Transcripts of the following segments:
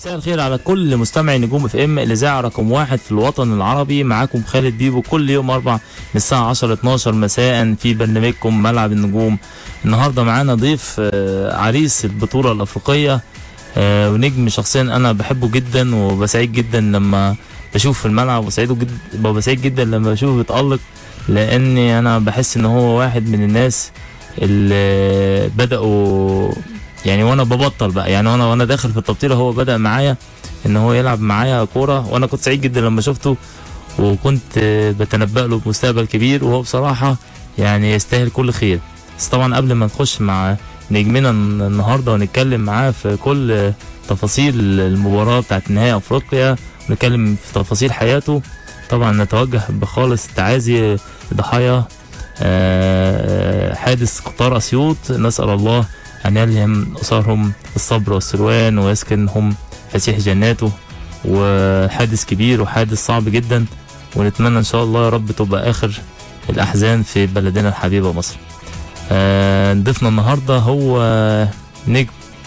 مساء الخير على كل مستمعي نجوم اف ام الاذاعه رقم واحد في الوطن العربي معاكم خالد بيبو كل يوم اربع من الساعه 10 12 مساء في برنامجكم ملعب النجوم النهارده معانا ضيف آه، عريس البطوله الافريقيه آه، ونجم شخصيا انا بحبه جدا وبسعيد جدا لما بشوف في الملعب وسعيده جدا ببقى سعيد جدا لما بشوفه بيتالق لاني انا بحس ان هو واحد من الناس اللي بداوا يعني وانا ببطل بقى يعني وانا وانا داخل في التبطيله هو بدا معايا ان هو يلعب معايا كوره وانا كنت سعيد جدا لما شفته وكنت آه، بتنبأ له بمستقبل كبير وهو بصراحه يعني يستاهل كل خير بس طبعا قبل ما نخش مع نجمنا النهارده ونتكلم معاه في كل آه، تفاصيل المباراه بتاعت نهائي افريقيا ونتكلم في تفاصيل حياته طبعا نتوجه بخالص التعازي لضحايا آه، حادث قطار اسيوط نسال الله أن يلهم أسرهم الصبر والسلوان ويسكنهم فسيح جناته وحادث كبير وحادث صعب جدا ونتمنى إن شاء الله يا رب تبقى آخر الأحزان في بلدنا الحبيبة مصر آه، ضيفنا النهاردة هو نجم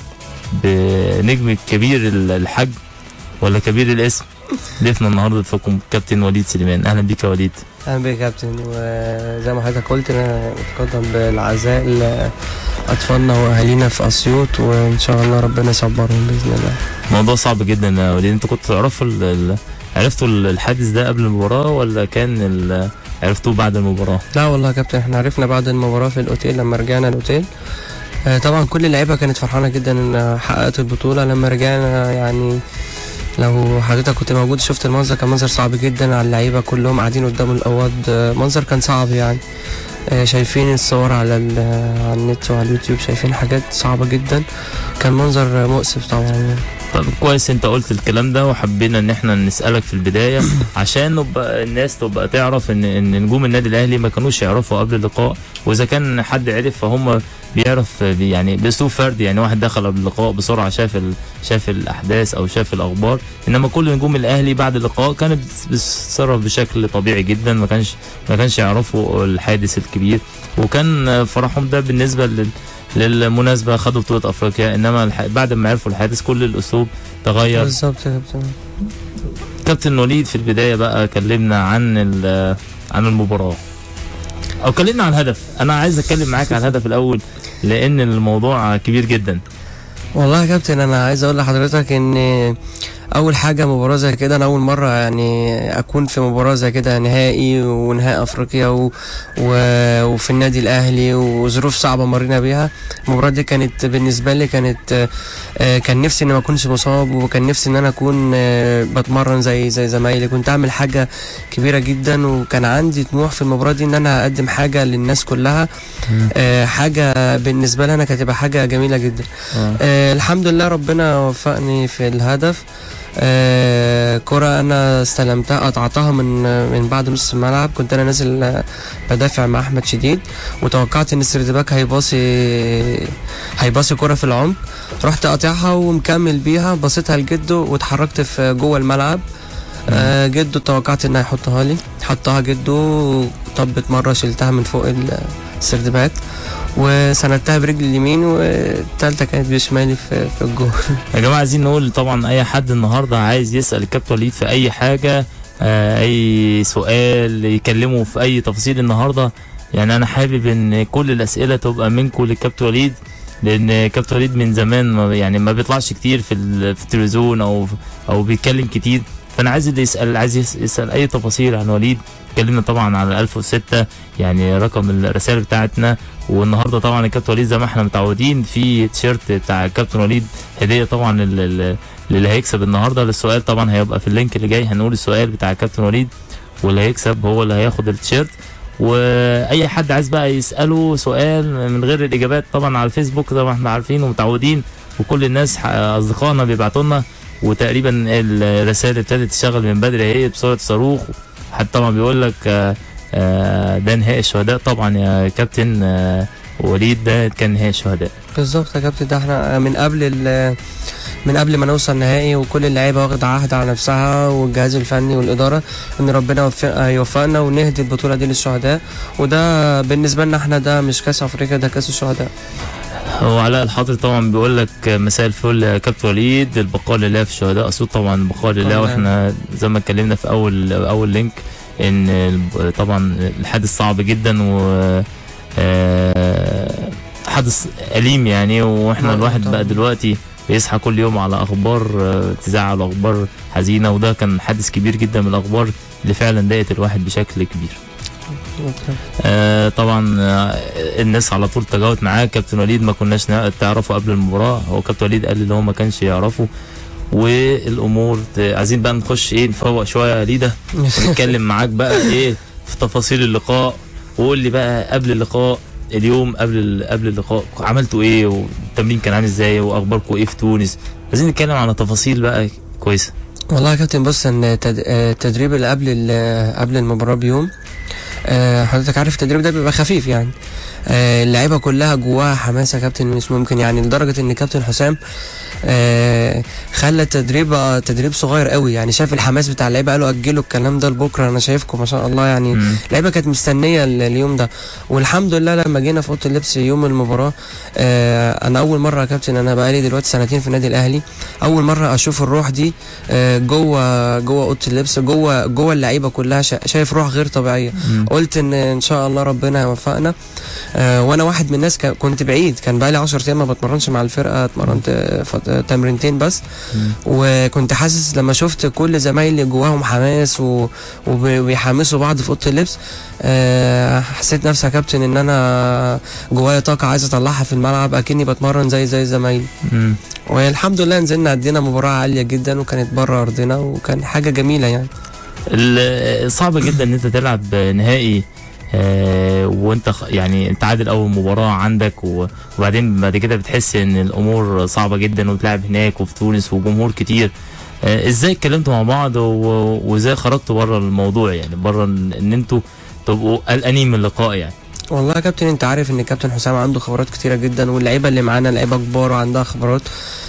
بنجم كبير الحجم ولا كبير الاسم ضيفنا النهارده ضيفكم كابتن وليد سليمان اهلا بيك يا وليد اهلا بيك يا كابتن وزي ما حضرتك قلت انا متقدم بالعزاء لاطفالنا واهالينا في اسيوط وان شاء الله ربنا يصبرهم باذن الله موضوع صعب جدا يا وليد انت كنت تعرفوا ال- ال- عرفتوا ال- الحادث ده قبل المباراة ولا كان ال- عرفتوه بعد المباراة؟ لا والله يا كابتن احنا عرفنا بعد المباراه في الاوتيل لما رجعنا الاوتيل آه، طبعا كل اللعيبه كانت فرحانه جدا ان حققت البطوله لما رجعنا يعني لو حضرتك كنت موجود شفت المنظر كان منظر صعب جدا على اللعيبه كلهم قاعدين قدام الاوض آه، منظر كان صعب يعني آه، شايفين الصور على ال- على النت وعلى اليوتيوب شايفين حاجات صعبه جدا كان منظر آه، مؤسف طبعا يعني. طب كويس انت قلت الكلام ده وحبينا ان احنا نسألك في البداية عشان نبقى الناس تبقى تعرف ان ان نجوم النادي الاهلي ما كانوش يعرفوا قبل اللقاء واذا كان حد عرف فهم بيعرف بي- يعني باسلوب فردي يعني واحد دخل قبل اللقاء بسرعه شاف ال... شاف الاحداث او شاف الاخبار انما كل نجوم الاهلي بعد اللقاء كانت بتتصرف بشكل طبيعي جدا ما كانش ما كانش يعرفوا الحادث الكبير وكان فرحهم ده بالنسبه لل... للمناسبه خدوا بطوله افريقيا انما الح... بعد ما عرفوا الحادث كل الاسلوب تغير بالظبط يا كابتن كابتن وليد في البدايه بقى كلمنا عن ال- عن المباراه او كلمنا عن الهدف انا عايز اتكلم معاك عن الهدف الاول لان الموضوع كبير جدا والله يا كابتن انا عايز اقول لحضرتك ان اول حاجه مباراه زي كده انا اول مره يعني اكون في مباراه زي كده نهائي ونهائي افريقيا و... و... وفي النادي الاهلي وظروف صعبه مرينا بيها المباراه دي كانت بالنسبه لي كانت آه، كان نفسي اني ما اكونش مصاب وكان نفسي ان انا اكون آه، بتمرن زي زي زمايلي كنت اعمل حاجه كبيره جدا وكان عندي طموح في المباراه دي ان انا اقدم حاجه للناس كلها آه، حاجه بالنسبه لي انا كانت تبقى حاجه جميله جدا آه الحمد لله ربنا وفقني في الهدف آه كرة أنا استلمتها قطعتها من من بعد نص الملعب كنت أنا نازل آه، بدافع مع أحمد شديد وتوقعت إن السردباك هيباصي هيباصي كرة في العمق رحت قاطعها ومكمل بيها بصيتها لجده واتحركت في جوه الملعب آه جده توقعت إنه هيحطها لي حطها جده طبت مرة شلتها من فوق السردباك وسندتها برجل اليمين والتالتة كانت بشمالي في, في الجول يا جماعه عايزين نقول طبعا اي حد النهارده عايز يسال الكابتن وليد في اي حاجه آه، اي سؤال يكلمه في اي تفاصيل النهارده يعني انا حابب ان كل الاسئله تبقى منكم للكابتن وليد لان كابتن وليد من زمان ما يعني ما بيطلعش كتير في ال- في التلفزيون او او بيتكلم كتير فانا عايز اللي يسال عايز يس- يسال اي تفاصيل عن وليد اتكلمنا طبعا على 1006 يعني رقم الرسائل بتاعتنا والنهارده طبعا الكابتن وليد زي ما احنا متعودين في تيشيرت بتاع الكابتن وليد هديه طبعا لل- لل- للي هيكسب النهارده للسؤال طبعا هيبقى في اللينك اللي جاي هنقول السؤال بتاع الكابتن وليد واللي هيكسب هو اللي هياخد التيشيرت واي حد عايز بقى يساله سؤال من غير الاجابات طبعا على الفيسبوك طبعا احنا عارفين ومتعودين وكل الناس ح- اصدقائنا بيبعتوا لنا وتقريبا الرسائل ابتدت تشتغل من بدري اهي بصوره صاروخ حد طبعا بيقول لك آه، آه، ده نهائي الشهداء طبعا يا كابتن آه، وليد ده كان نهائي الشهداء بالظبط يا كابتن ده احنا من قبل ال من قبل ما نوصل نهائي وكل اللعيبه واخده عهد على نفسها والجهاز الفني والاداره ان ربنا يوفق- يوفقنا ونهدي البطوله دي للشهداء وده بالنسبه لنا احنا ده مش كاس افريقيا ده كاس الشهداء هو علاء الحاضر طبعا بيقول لك مساء الفل يا كابتن وليد البقاء لله في الشهداء اسود طبعا البقاء لله طبعاً. واحنا زي ما اتكلمنا في اول اول لينك ان الب- طبعا الحادث صعب جدا و آه، حادث أليم يعني واحنا طبعاً، الواحد طبعاً. بقى دلوقتي بيصحى كل يوم على اخبار آه، تزعل اخبار حزينه وده كان حادث كبير جدا من الاخبار اللي فعلا ضايقت الواحد بشكل كبير آه طبعا آه الناس على طول تجاوبت معاه كابتن وليد ما كناش نع- تعرفه قبل المباراه هو كابتن وليد قال اللي هو ما كانش يعرفه والامور ت- عايزين بقى نخش ايه نفوق شويه يا ليدا ونتكلم معاك بقى ايه في تفاصيل اللقاء وقول لي بقى قبل اللقاء اليوم قبل ال- قبل اللقاء عملتوا ايه والتمرين كان عامل ازاي واخباركم ايه في تونس عايزين نتكلم على تفاصيل بقى كويسه والله يا كابتن بص ان تد- آه، التدريب اللي قبل ال- قبل المباراه بيوم آه، حضرتك عارف التدريب ده بيبقى خفيف يعني آه، اللعيبه كلها جواها حماس يا كابتن مش ممكن يعني لدرجه ان كابتن حسام آه، خلى التدريب بقى تدريب صغير قوي يعني شاف الحماس بتاع اللعيبه قالوا اجلوا الكلام ده لبكره انا شايفكم ما شاء الله يعني مم. اللعيبه كانت مستنيه ال- اليوم ده والحمد لله لما جينا في اوضه اللبس يوم المباراه آه انا اول مره يا كابتن انا بقالي دلوقتي سنتين في النادي الاهلي اول مره اشوف الروح دي آه جوه جوه اوضه اللبس جوه جوه اللعيبه كلها شا- شايف روح غير طبيعيه مم. قلت ان ان شاء الله ربنا يوفقنا آه وانا واحد من الناس كا- كنت بعيد كان بقالي 10 ايام ما بتمرنش مع الفرقه اتمرنت آه، فت- تمرينتين بس مم. وكنت حاسس لما شفت كل زمايلي جواهم حماس و- وب- وبيحمسوا بعض في اوضه اللبس آه، حسيت نفسي يا كابتن ان انا جوايا طاقه عايز اطلعها في الملعب اكني بتمرن زي زي زمايلي مم. والحمد لله نزلنا ادينا مباراه عاليه جدا وكانت بره ارضنا وكان حاجه جميله يعني ال- صعب جدا ان انت تلعب نهائي آه، وانت خ- يعني تعادل اول مباراه عندك و- وبعدين بعد كده بتحس ان الامور صعبه جدا وتلعب هناك وفي تونس وجمهور كتير آه، ازاي اتكلمتوا مع بعض و- وازاي خرجتوا بره الموضوع يعني بره ان إن انتوا تبقوا قلقانين من اللقاء يعني والله يا كابتن انت عارف ان كابتن حسام عنده خبرات كتيره جدا واللعيبه اللي معانا لعيبه كبار وعندها خبرات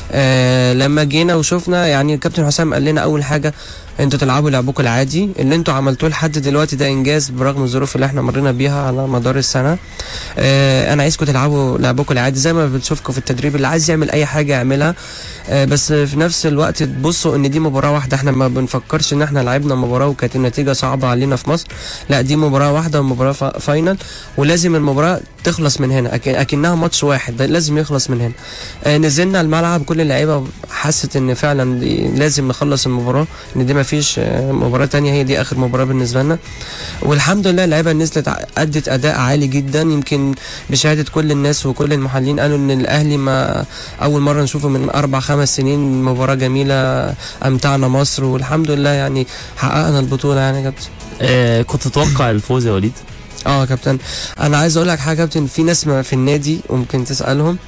آه لما جينا وشفنا يعني كابتن حسام قال لنا اول حاجه انتوا تلعبوا لعبكم العادي اللي انتوا عملتوه لحد دلوقتي ده انجاز برغم الظروف اللي احنا مرينا بيها على مدار السنه آه انا عايزكم تلعبوا لعبكم العادي زي ما بنشوفكم في التدريب اللي عايز يعمل اي حاجه يعملها آه بس في نفس الوقت تبصوا ان دي مباراه واحده احنا ما بنفكرش ان احنا لعبنا مباراه وكانت النتيجه صعبه علينا في مصر لا دي مباراه واحده ومباراه فا- فاينل ولازم المباراه تخلص من هنا أك- اكنها ماتش واحد ده لازم يخلص من هنا آه نزلنا الملعب كل اللعيبه حست ان فعلا دي لازم نخلص المباراه ان دي ما فيش آه، مباراه تانية هي دي اخر مباراه بالنسبه لنا والحمد لله اللعيبه نزلت ع- ادت اداء عالي جدا يمكن بشهاده كل الناس وكل المحللين قالوا ان الاهلي ما اول مره نشوفه من اربع خمس سنين مباراه جميله امتعنا مصر والحمد لله يعني حققنا البطوله يعني يا كابتن آه، كنت تتوقع الفوز يا وليد اه يا كابتن انا عايز اقول لك حاجه يا كابتن في ناس ما في النادي وممكن تسالهم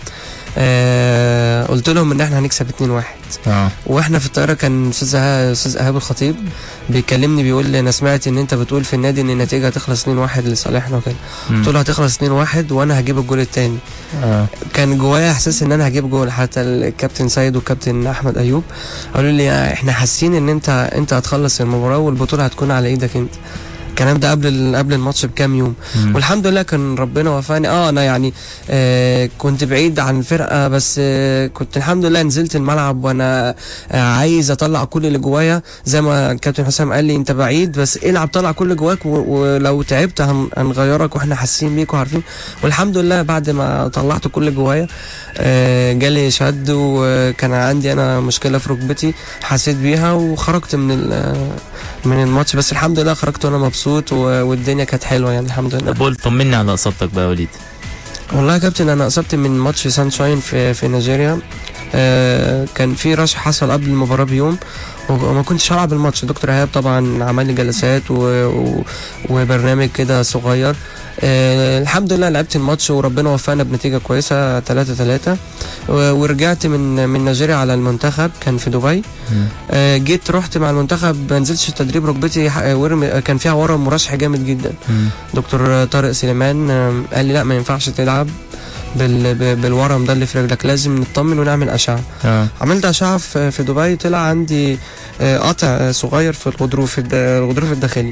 آه قلت لهم ان احنا هنكسب 2-1 اه واحنا في الطياره كان استاذ إيهاب- استاذ ايهاب الخطيب بيكلمني بيقول لي انا سمعت ان انت بتقول في النادي ان النتيجه هتخلص 2-1 لصالحنا وكده مم. قلت له هتخلص 2-1 وانا هجيب الجول الثاني آه. كان جوايا احساس ان انا هجيب جول حتى الكابتن سيد والكابتن احمد ايوب قالوا لي احنا حاسين ان انت انت هتخلص المباراه والبطوله هتكون على ايدك انت الكلام ده قبل ال- قبل الماتش بكام يوم مم. والحمد لله كان ربنا وفاني اه انا يعني آه كنت بعيد عن الفرقه بس آه كنت الحمد لله نزلت الملعب وانا آه عايز اطلع كل اللي جوايا زي ما الكابتن حسام قال لي انت بعيد بس العب طلع كل اللي جواك و- ولو تعبت هن- هنغيرك واحنا حاسين بيك وعارفين والحمد لله بعد ما طلعت كل اللي جوايا آه جالي شد وكان عندي انا مشكله في ركبتي حسيت بيها وخرجت من ال- من الماتش بس الحمد لله خرجت وانا مبسوط و- والدنيا كانت حلوه يعني الحمد لله طب قول طمني على اصابتك بقى يا وليد والله يا كابتن انا اصبت من ماتش سانشاين في في نيجيريا آه كان في رشح حصل قبل المباراه بيوم وما كنتش هلعب الماتش دكتور ايهاب طبعا عمل لي جلسات و... و... وبرنامج كده صغير آه الحمد لله لعبت الماتش وربنا وفقنا بنتيجه كويسه 3 3 ورجعت من من نيجيريا على المنتخب كان في دبي مم. آه جيت رحت مع المنتخب ما نزلتش التدريب ركبتي ح- ورم كان فيها ورم مرشح جامد جدا مم. دكتور طارق سليمان آم، قال لي لا ما ينفعش تلعب بال... ب- بالورم ده اللي في رجلك لازم نطمن ونعمل اشعه اه عملت اشعه في في دبي طلع عندي آه، قطع آه، صغير في الغضروف الد- الغضروف الداخلي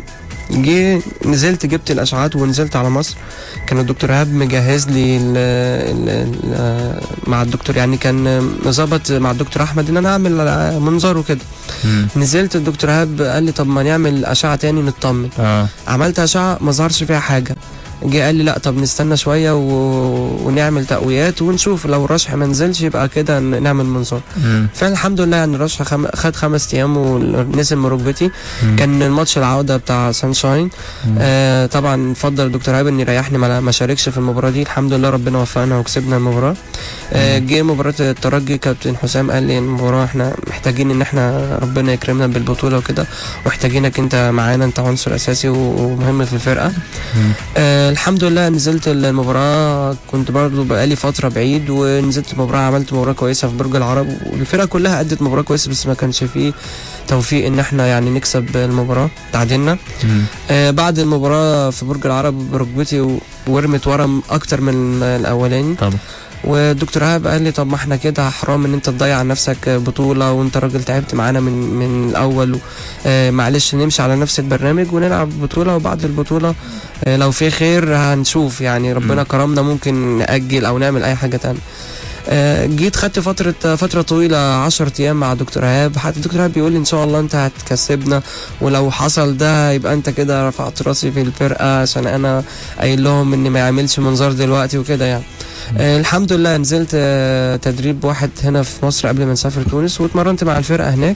جه نزلت جبت الاشعاعات ونزلت على مصر كان الدكتور ايهاب مجهز لي ال ال ال مع الدكتور يعني كان مظبط مع الدكتور احمد ان انا اعمل منظار وكده مم. نزلت الدكتور ايهاب قال لي طب ما نعمل اشعه تاني نطمن اه عملت اشعه ما ظهرش فيها حاجه جه قال لي لا طب نستنى شويه و... ونعمل تقويات ونشوف لو الرشح ما نزلش يبقى كده ن- نعمل منظار مم. فعلا الحمد لله يعني الرشح خم... خد خمس ايام ونزل من ركبتي مم. كان الماتش العوده بتاع سانشاين مم. آه طبعا فضل الدكتور هايب ان يريحني ما ما شاركش في المباراه دي الحمد لله ربنا وفقنا وكسبنا المباراه آه جه مباراه الترجي كابتن حسام قال لي المباراه احنا محتاجين ان احنا ربنا يكرمنا بالبطوله وكده ومحتاجينك انت معانا انت عنصر اساسي ومهم في الفرقه مم. آه الحمد لله نزلت المباراة كنت برضو بقالي فترة بعيد ونزلت المباراة عملت مباراة كويسة في برج العرب والفرقة كلها أدت مباراة كويسة بس ما كانش فيه توفيق إن احنا يعني نكسب المباراة تعادلنا مم. آه بعد المباراة في برج العرب ركبتي و- ورمت ورم أكتر من الأولاني طبعا والدكتور ايهاب قال لي طب ما احنا كده حرام ان انت تضيع على نفسك بطوله وانت راجل تعبت معانا من من الاول و- آه معلش نمشي على نفس البرنامج ونلعب بطوله وبعد البطوله آه لو في خير هنشوف يعني ربنا مم. كرمنا ممكن ناجل او نعمل اي حاجه تانية آه، جيت خدت فترة فترة طويلة 10 أيام مع دكتور إيهاب حتى الدكتور إيهاب بيقول لي إن شاء الله أنت هتكسبنا ولو حصل ده يبقى أنت كده رفعت راسي في الفرقة عشان أنا قايل لهم إن ما يعملش منظار دلوقتي وكده يعني آه الحمد لله نزلت آه تدريب واحد هنا في مصر قبل ما نسافر تونس واتمرنت مع الفرقة هناك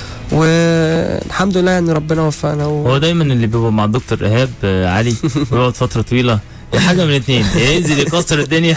والحمد لله يعني ربنا وفقنا و... هو دايما اللي بيبقى مع الدكتور ايهاب آه، علي ويقعد فتره طويله يا حاجه من الاثنين يا ينزل يكسر الدنيا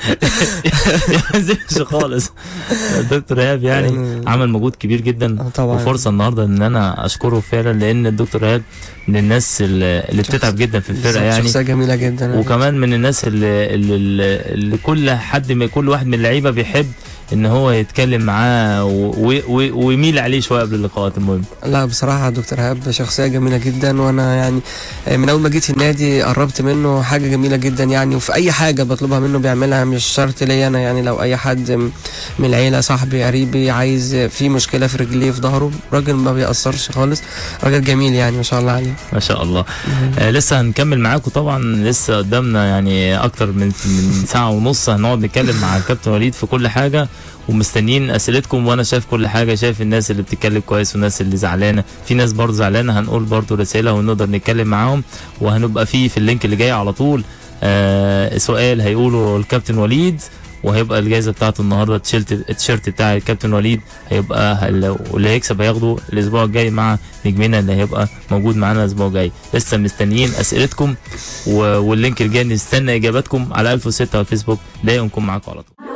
يا ما ينزلش خالص الدكتور ايهاب يعني يعني- عمل مجهود كبير جدا آه طبعا وفرصه النهارده ان انا اشكره فعلا لان الدكتور ايهاب من الناس اللي اللي بتتعب جدا في الفرقه يعني شخصية جميلة جدا وكمان من الناس اللي, اللي, اللي كل حد من كل واحد من اللعيبه بيحب ان هو يتكلم معاه و- و- و- ويميل عليه شويه قبل اللقاءات المهم لا بصراحة دكتور إيهاب شخصية جميلة جدا وأنا يعني من أول ما جيت النادي قربت منه حاجة جميلة جدا يعني وفي أي حاجة بطلبها منه بيعملها مش شرط ليا أنا يعني لو أي حد من العيلة صاحبي قريبي عايز في مشكلة في رجليه في ظهره راجل ما بيأثرش خالص راجل جميل يعني ما شاء الله عليه ما شاء الله آه لسه هنكمل معاكم طبعا لسه قدامنا يعني اكتر من من ساعه ونص هنقعد نتكلم مع الكابتن وليد في كل حاجه ومستنيين اسئلتكم وانا شايف كل حاجه شايف الناس اللي بتتكلم كويس والناس اللي زعلانه في ناس برضه زعلانه هنقول برضه رساله ونقدر نتكلم معاهم وهنبقى في في اللينك اللي جاي على طول آه سؤال هيقوله الكابتن وليد وهيبقى الجائزه بتاعته النهارده التيشيرت التيشيرت بتاع الكابتن وليد هيبقى هل- واللي هيكسب هياخده الاسبوع الجاي مع نجمنا اللي هيبقى موجود معانا الاسبوع الجاي لسه مستنيين اسئلتكم و- واللينك الجاي نستنى اجاباتكم على 1006 على الفيسبوك دايما معاكم على طول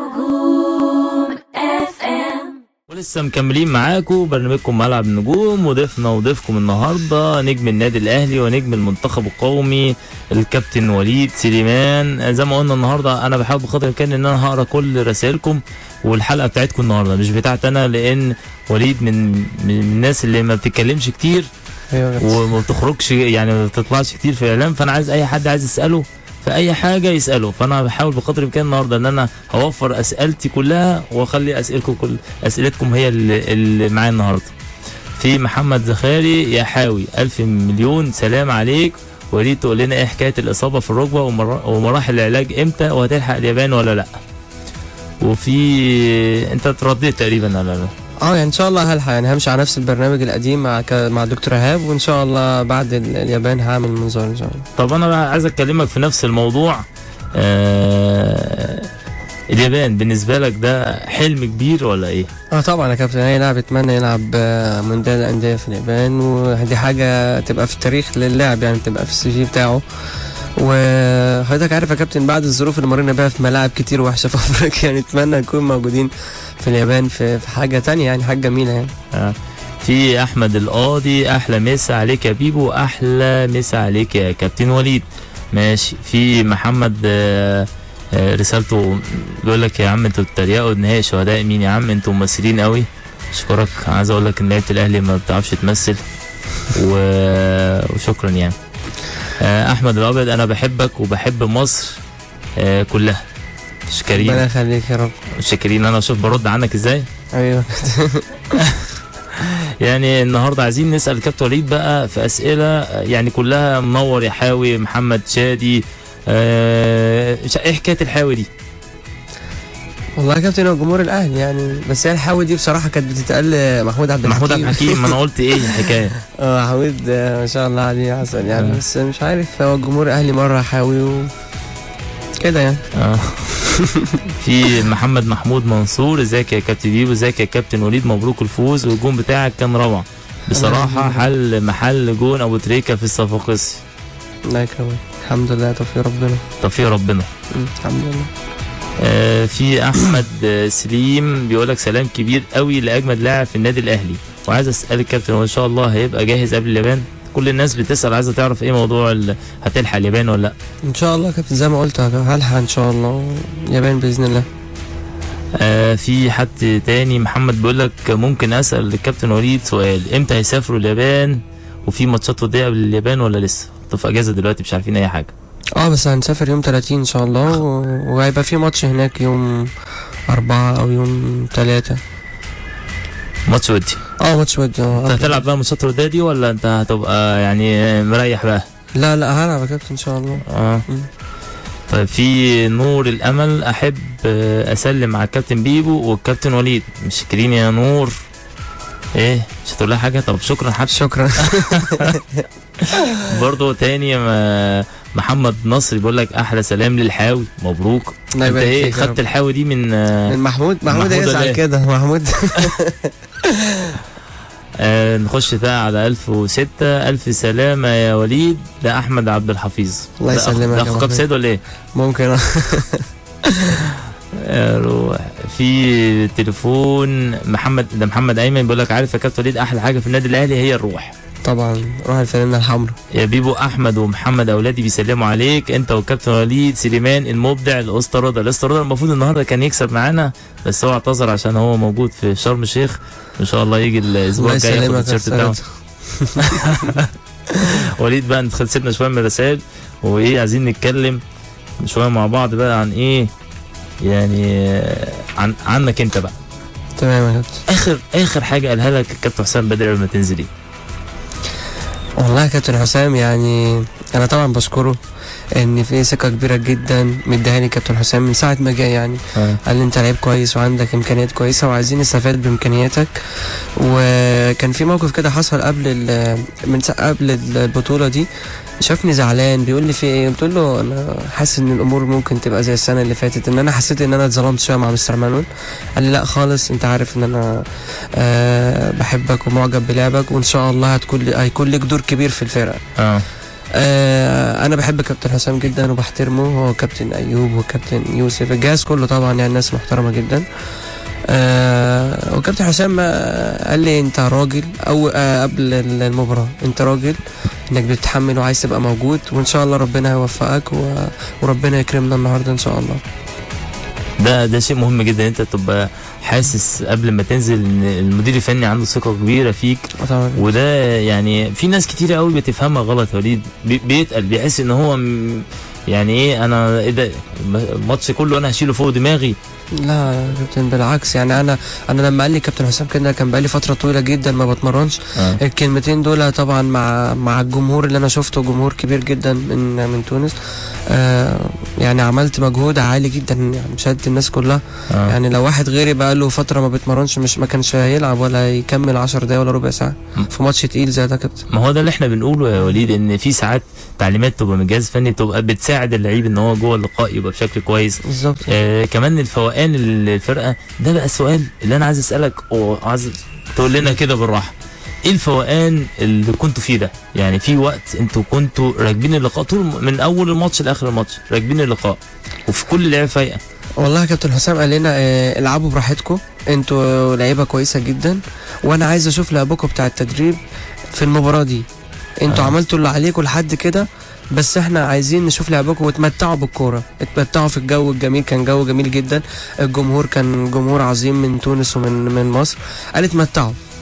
نجوم اف ام ولسه مكملين معاكم برنامجكم ملعب النجوم وضيفنا وضيفكم النهارده نجم النادي الاهلي ونجم المنتخب القومي الكابتن وليد سليمان زي ما قلنا النهارده انا بحاول بقدر الامكان ان انا هقرا كل رسائلكم والحلقه بتاعتكم النهارده مش بتاعت انا لان وليد من من الناس اللي ما بتتكلمش كتير أيوة وما بتخرجش يعني ما بتطلعش كتير في الاعلام فانا عايز اي حد عايز يساله في اي حاجه يساله فانا بحاول بقدر الامكان النهارده ان انا هوفر اسئلتي كلها واخلي اسئلتكم كل اسئلتكم هي اللي, اللي معايا النهارده في محمد زخاري يا حاوي الف مليون سلام عليك وريد تقول لنا ايه حكايه الاصابه في الركبه ومرا- ومراحل العلاج امتى وهتلحق اليابان ولا لا وفي انت اترديت تقريبا على اه يعني ان شاء الله هلحق يعني همشي على نفس البرنامج القديم مع ك... مع دكتور ايهاب وان شاء الله بعد ال- اليابان هعمل منظار ان شاء الله طب انا بقى عايز اكلمك في نفس الموضوع آه اليابان بالنسبه لك ده حلم كبير ولا ايه؟ اه طبعا يا كابتن اي لاعب يتمنى يلعب آه، مونديال الانديه في اليابان ودي حاجه تبقى في التاريخ للاعب يعني تبقى في السي في بتاعه وحضرتك عارف يا كابتن بعد الظروف اللي مرينا بيها في ملاعب كتير وحشه في افريقيا يعني نتمنى نكون موجودين في اليابان في, في حاجه تانية يعني حاجه جميله يعني آه. في احمد القاضي احلى مسا عليك يا بيبو احلى مسا عليك يا كابتن وليد ماشي في محمد آه آه رسالته بيقول لك يا عم انتوا بتتريقوا نهائي شهداء مين يا عم انتوا ممثلين قوي اشكرك عايز اقول لك ان لعيبه الاهلي ما بتعرفش تمثل و... وشكرا يعني آه احمد الابيض انا بحبك وبحب مصر آه كلها شكرين ربنا يخليك يا رب شاكرين انا اشوف برد عنك ازاي ايوه يعني النهارده عايزين نسال كابتن وليد بقى في اسئله يعني كلها منور يا حاوي محمد شادي آه ش- ايه حكايه الحاوي دي؟ والله يا كابتن هو جمهور الاهلي يعني بس هي الحاوي دي بصراحه كانت بتتقال محمود عبد محمود عبد الحكيم الحكيم ما انا قلت ايه الحكايه؟ اه حميد آه، ما شاء الله عليه عسل يعني آه. بس مش عارف هو الجمهور الاهلي مره حاوي و كده يعني آه. في محمد محمود منصور ازيك يا كابتن بيبو ازيك يا كابتن وليد مبروك الفوز والجون بتاعك كان روعه بصراحه الله حل محل جون ابو تريكه في الصفاقسي الله يكرمك الحمد لله توفيق ربنا توفيق ربنا مم، الحمد لله آه، في احمد آه، سليم بيقول لك سلام كبير قوي لاجمد لاعب في النادي الاهلي وعايز اسال الكابتن هو ان شاء الله هيبقى جاهز قبل اليابان كل الناس بتسال عايزه تعرف ايه موضوع ال- هتلحق اليابان ولا لا ان شاء الله يا كابتن زي ما قلت هلحق ان شاء الله يابان باذن الله آه في حد تاني محمد بيقول لك ممكن اسال الكابتن وليد سؤال امتى هيسافروا اليابان وفي ماتشات وديه قبل اليابان ولا لسه؟ انتوا في اجازه دلوقتي مش عارفين اي حاجه اه بس هنسافر يوم 30 ان شاء الله و- وهيبقى في ماتش هناك يوم أربعة أو يوم ثلاثة ماتش ودي اه ماتش ودي اه انت هتلعب بقى ماتشات الوديه دي ولا انت هتبقى يعني مريح بقى؟ لا لا هلعب يا كابتن ان شاء الله اه مم. طيب في نور الامل احب آه، اسلم على الكابتن بيبو والكابتن وليد مشكرين يا نور ايه مش هتقول لها حاجه طب شكرا حتى شكرا برضه تاني ما- محمد نصري بيقول لك احلى سلام للحاوي مبروك الله انت يبارك ايه فيك يا رب. خدت الحاوي دي من آه، من محمود محمود محمود ولا هيسأل إيه؟ كده محمود آه نخش بقى على 1006 ألف سلامة يا وليد ده أحمد عبد الحفيظ الله ده أخ- يسلمك ده يا أخو كاب محمود. سيد ولا إيه؟ ممكن اه آه، روح. في تليفون محمد ده محمد أيمن بيقول لك عارف يا كابتن وليد أحلى حاجة في النادي الأهلي هي الروح طبعا روح الفانلة الحمراء يا بيبو أحمد ومحمد أولادي بيسلموا عليك أنت والكابتن وليد سليمان المبدع الأسطى رضا الأسطى رضا المفروض النهاردة كان يكسب معانا بس هو اعتذر عشان هو موجود في شرم الشيخ إن شاء الله يجي الأسبوع الله الجاي ياخد يسلمك يا التيشيرت بتاعه أستاذ. وليد بقى انت خلصتنا شويه من الرسائل وايه عايزين نتكلم شويه مع بعض بقى عن ايه يعني آه، عن عنك انت بقى تمام يا كابتن اخر اخر حاجه قالها لك الكابتن حسام بدري قبل ما تنزل ايه والله يا كابتن حسام يعني انا طبعا بشكره ان في ثقه كبيره جدا مديهاني كابتن حسام من ساعه ما جه يعني قال لي انت لعيب كويس وعندك امكانيات كويسه وعايزين نستفاد بامكانياتك وكان في موقف كده حصل قبل ال- من سا- قبل البطوله دي شافني زعلان بيقول لي في ايه قلت له انا حاسس ان الامور ممكن تبقى زي السنه اللي فاتت ان انا حسيت ان انا اتظلمت شويه مع مستر مانويل قال لي لا خالص انت عارف ان انا أه بحبك ومعجب بلعبك وان شاء الله هتكون لي- هيكون لك دور كبير في الفرقه اه آه انا بحب كابتن حسام جدا وبحترمه هو كابتن ايوب وكابتن يوسف الجهاز كله طبعا يعني ناس محترمه جدا آه وكابتن حسام آه، قال لي انت راجل او آه قبل المباراه انت راجل انك بتتحمل وعايز تبقى موجود وان شاء الله ربنا هيوفقك و... وربنا يكرمنا النهارده ان شاء الله ده ده شيء مهم جدا انت تبقى حاسس قبل ما تنزل ان المدير الفني عنده ثقه كبيره فيك طبعا وده يعني في ناس كتير قوي بتفهمها غلط يا وليد بي- بيتقل بيحس ان هو م- يعني ايه انا ايه ده الماتش كله انا هشيله فوق دماغي لا يا كابتن بالعكس يعني انا انا لما قال لي كابتن حسام كده كان بقالي فتره طويله جدا ما بتمرنش آه. الكلمتين دول طبعا مع مع الجمهور اللي انا شفته جمهور كبير جدا من من تونس آه يعني عملت مجهود عالي جدا يعني مشاهدة الناس كلها آه. يعني لو واحد غيري بقى له فتره ما بيتمرنش مش ما كانش هيلعب ولا يكمل 10 دقايق ولا ربع ساعه م. في ماتش تقيل زي ده كابتن ما هو ده اللي احنا بنقوله يا وليد ان في ساعات تعليمات تبقى من الجهاز الفني تبقى بتساعد اللعيب ان هو جوه اللقاء يبقى بشكل كويس بالظبط آه كمان الفوقان الفرقه ده بقى السؤال اللي انا عايز اسالك وعايز تقول لنا كده بالراحه ايه الفوقان اللي كنتوا فيه ده يعني في وقت انتوا كنتوا راكبين اللقاء طول من اول الماتش لاخر الماتش راكبين اللقاء وفي كل لعيبه فايقه والله يا كابتن حسام قال لنا آه، العبوا براحتكم انتوا لعيبه كويسه جدا وانا عايز اشوف لعبكم بتاع التدريب في المباراه دي انتوا آه. آه. عملتوا اللي عليكم لحد كده بس احنا عايزين نشوف لعبكم وتمتعوا بالكوره اتمتعوا في الجو الجميل كان جو جميل جدا الجمهور كان جمهور عظيم من تونس ومن من مصر قال اتمتعوا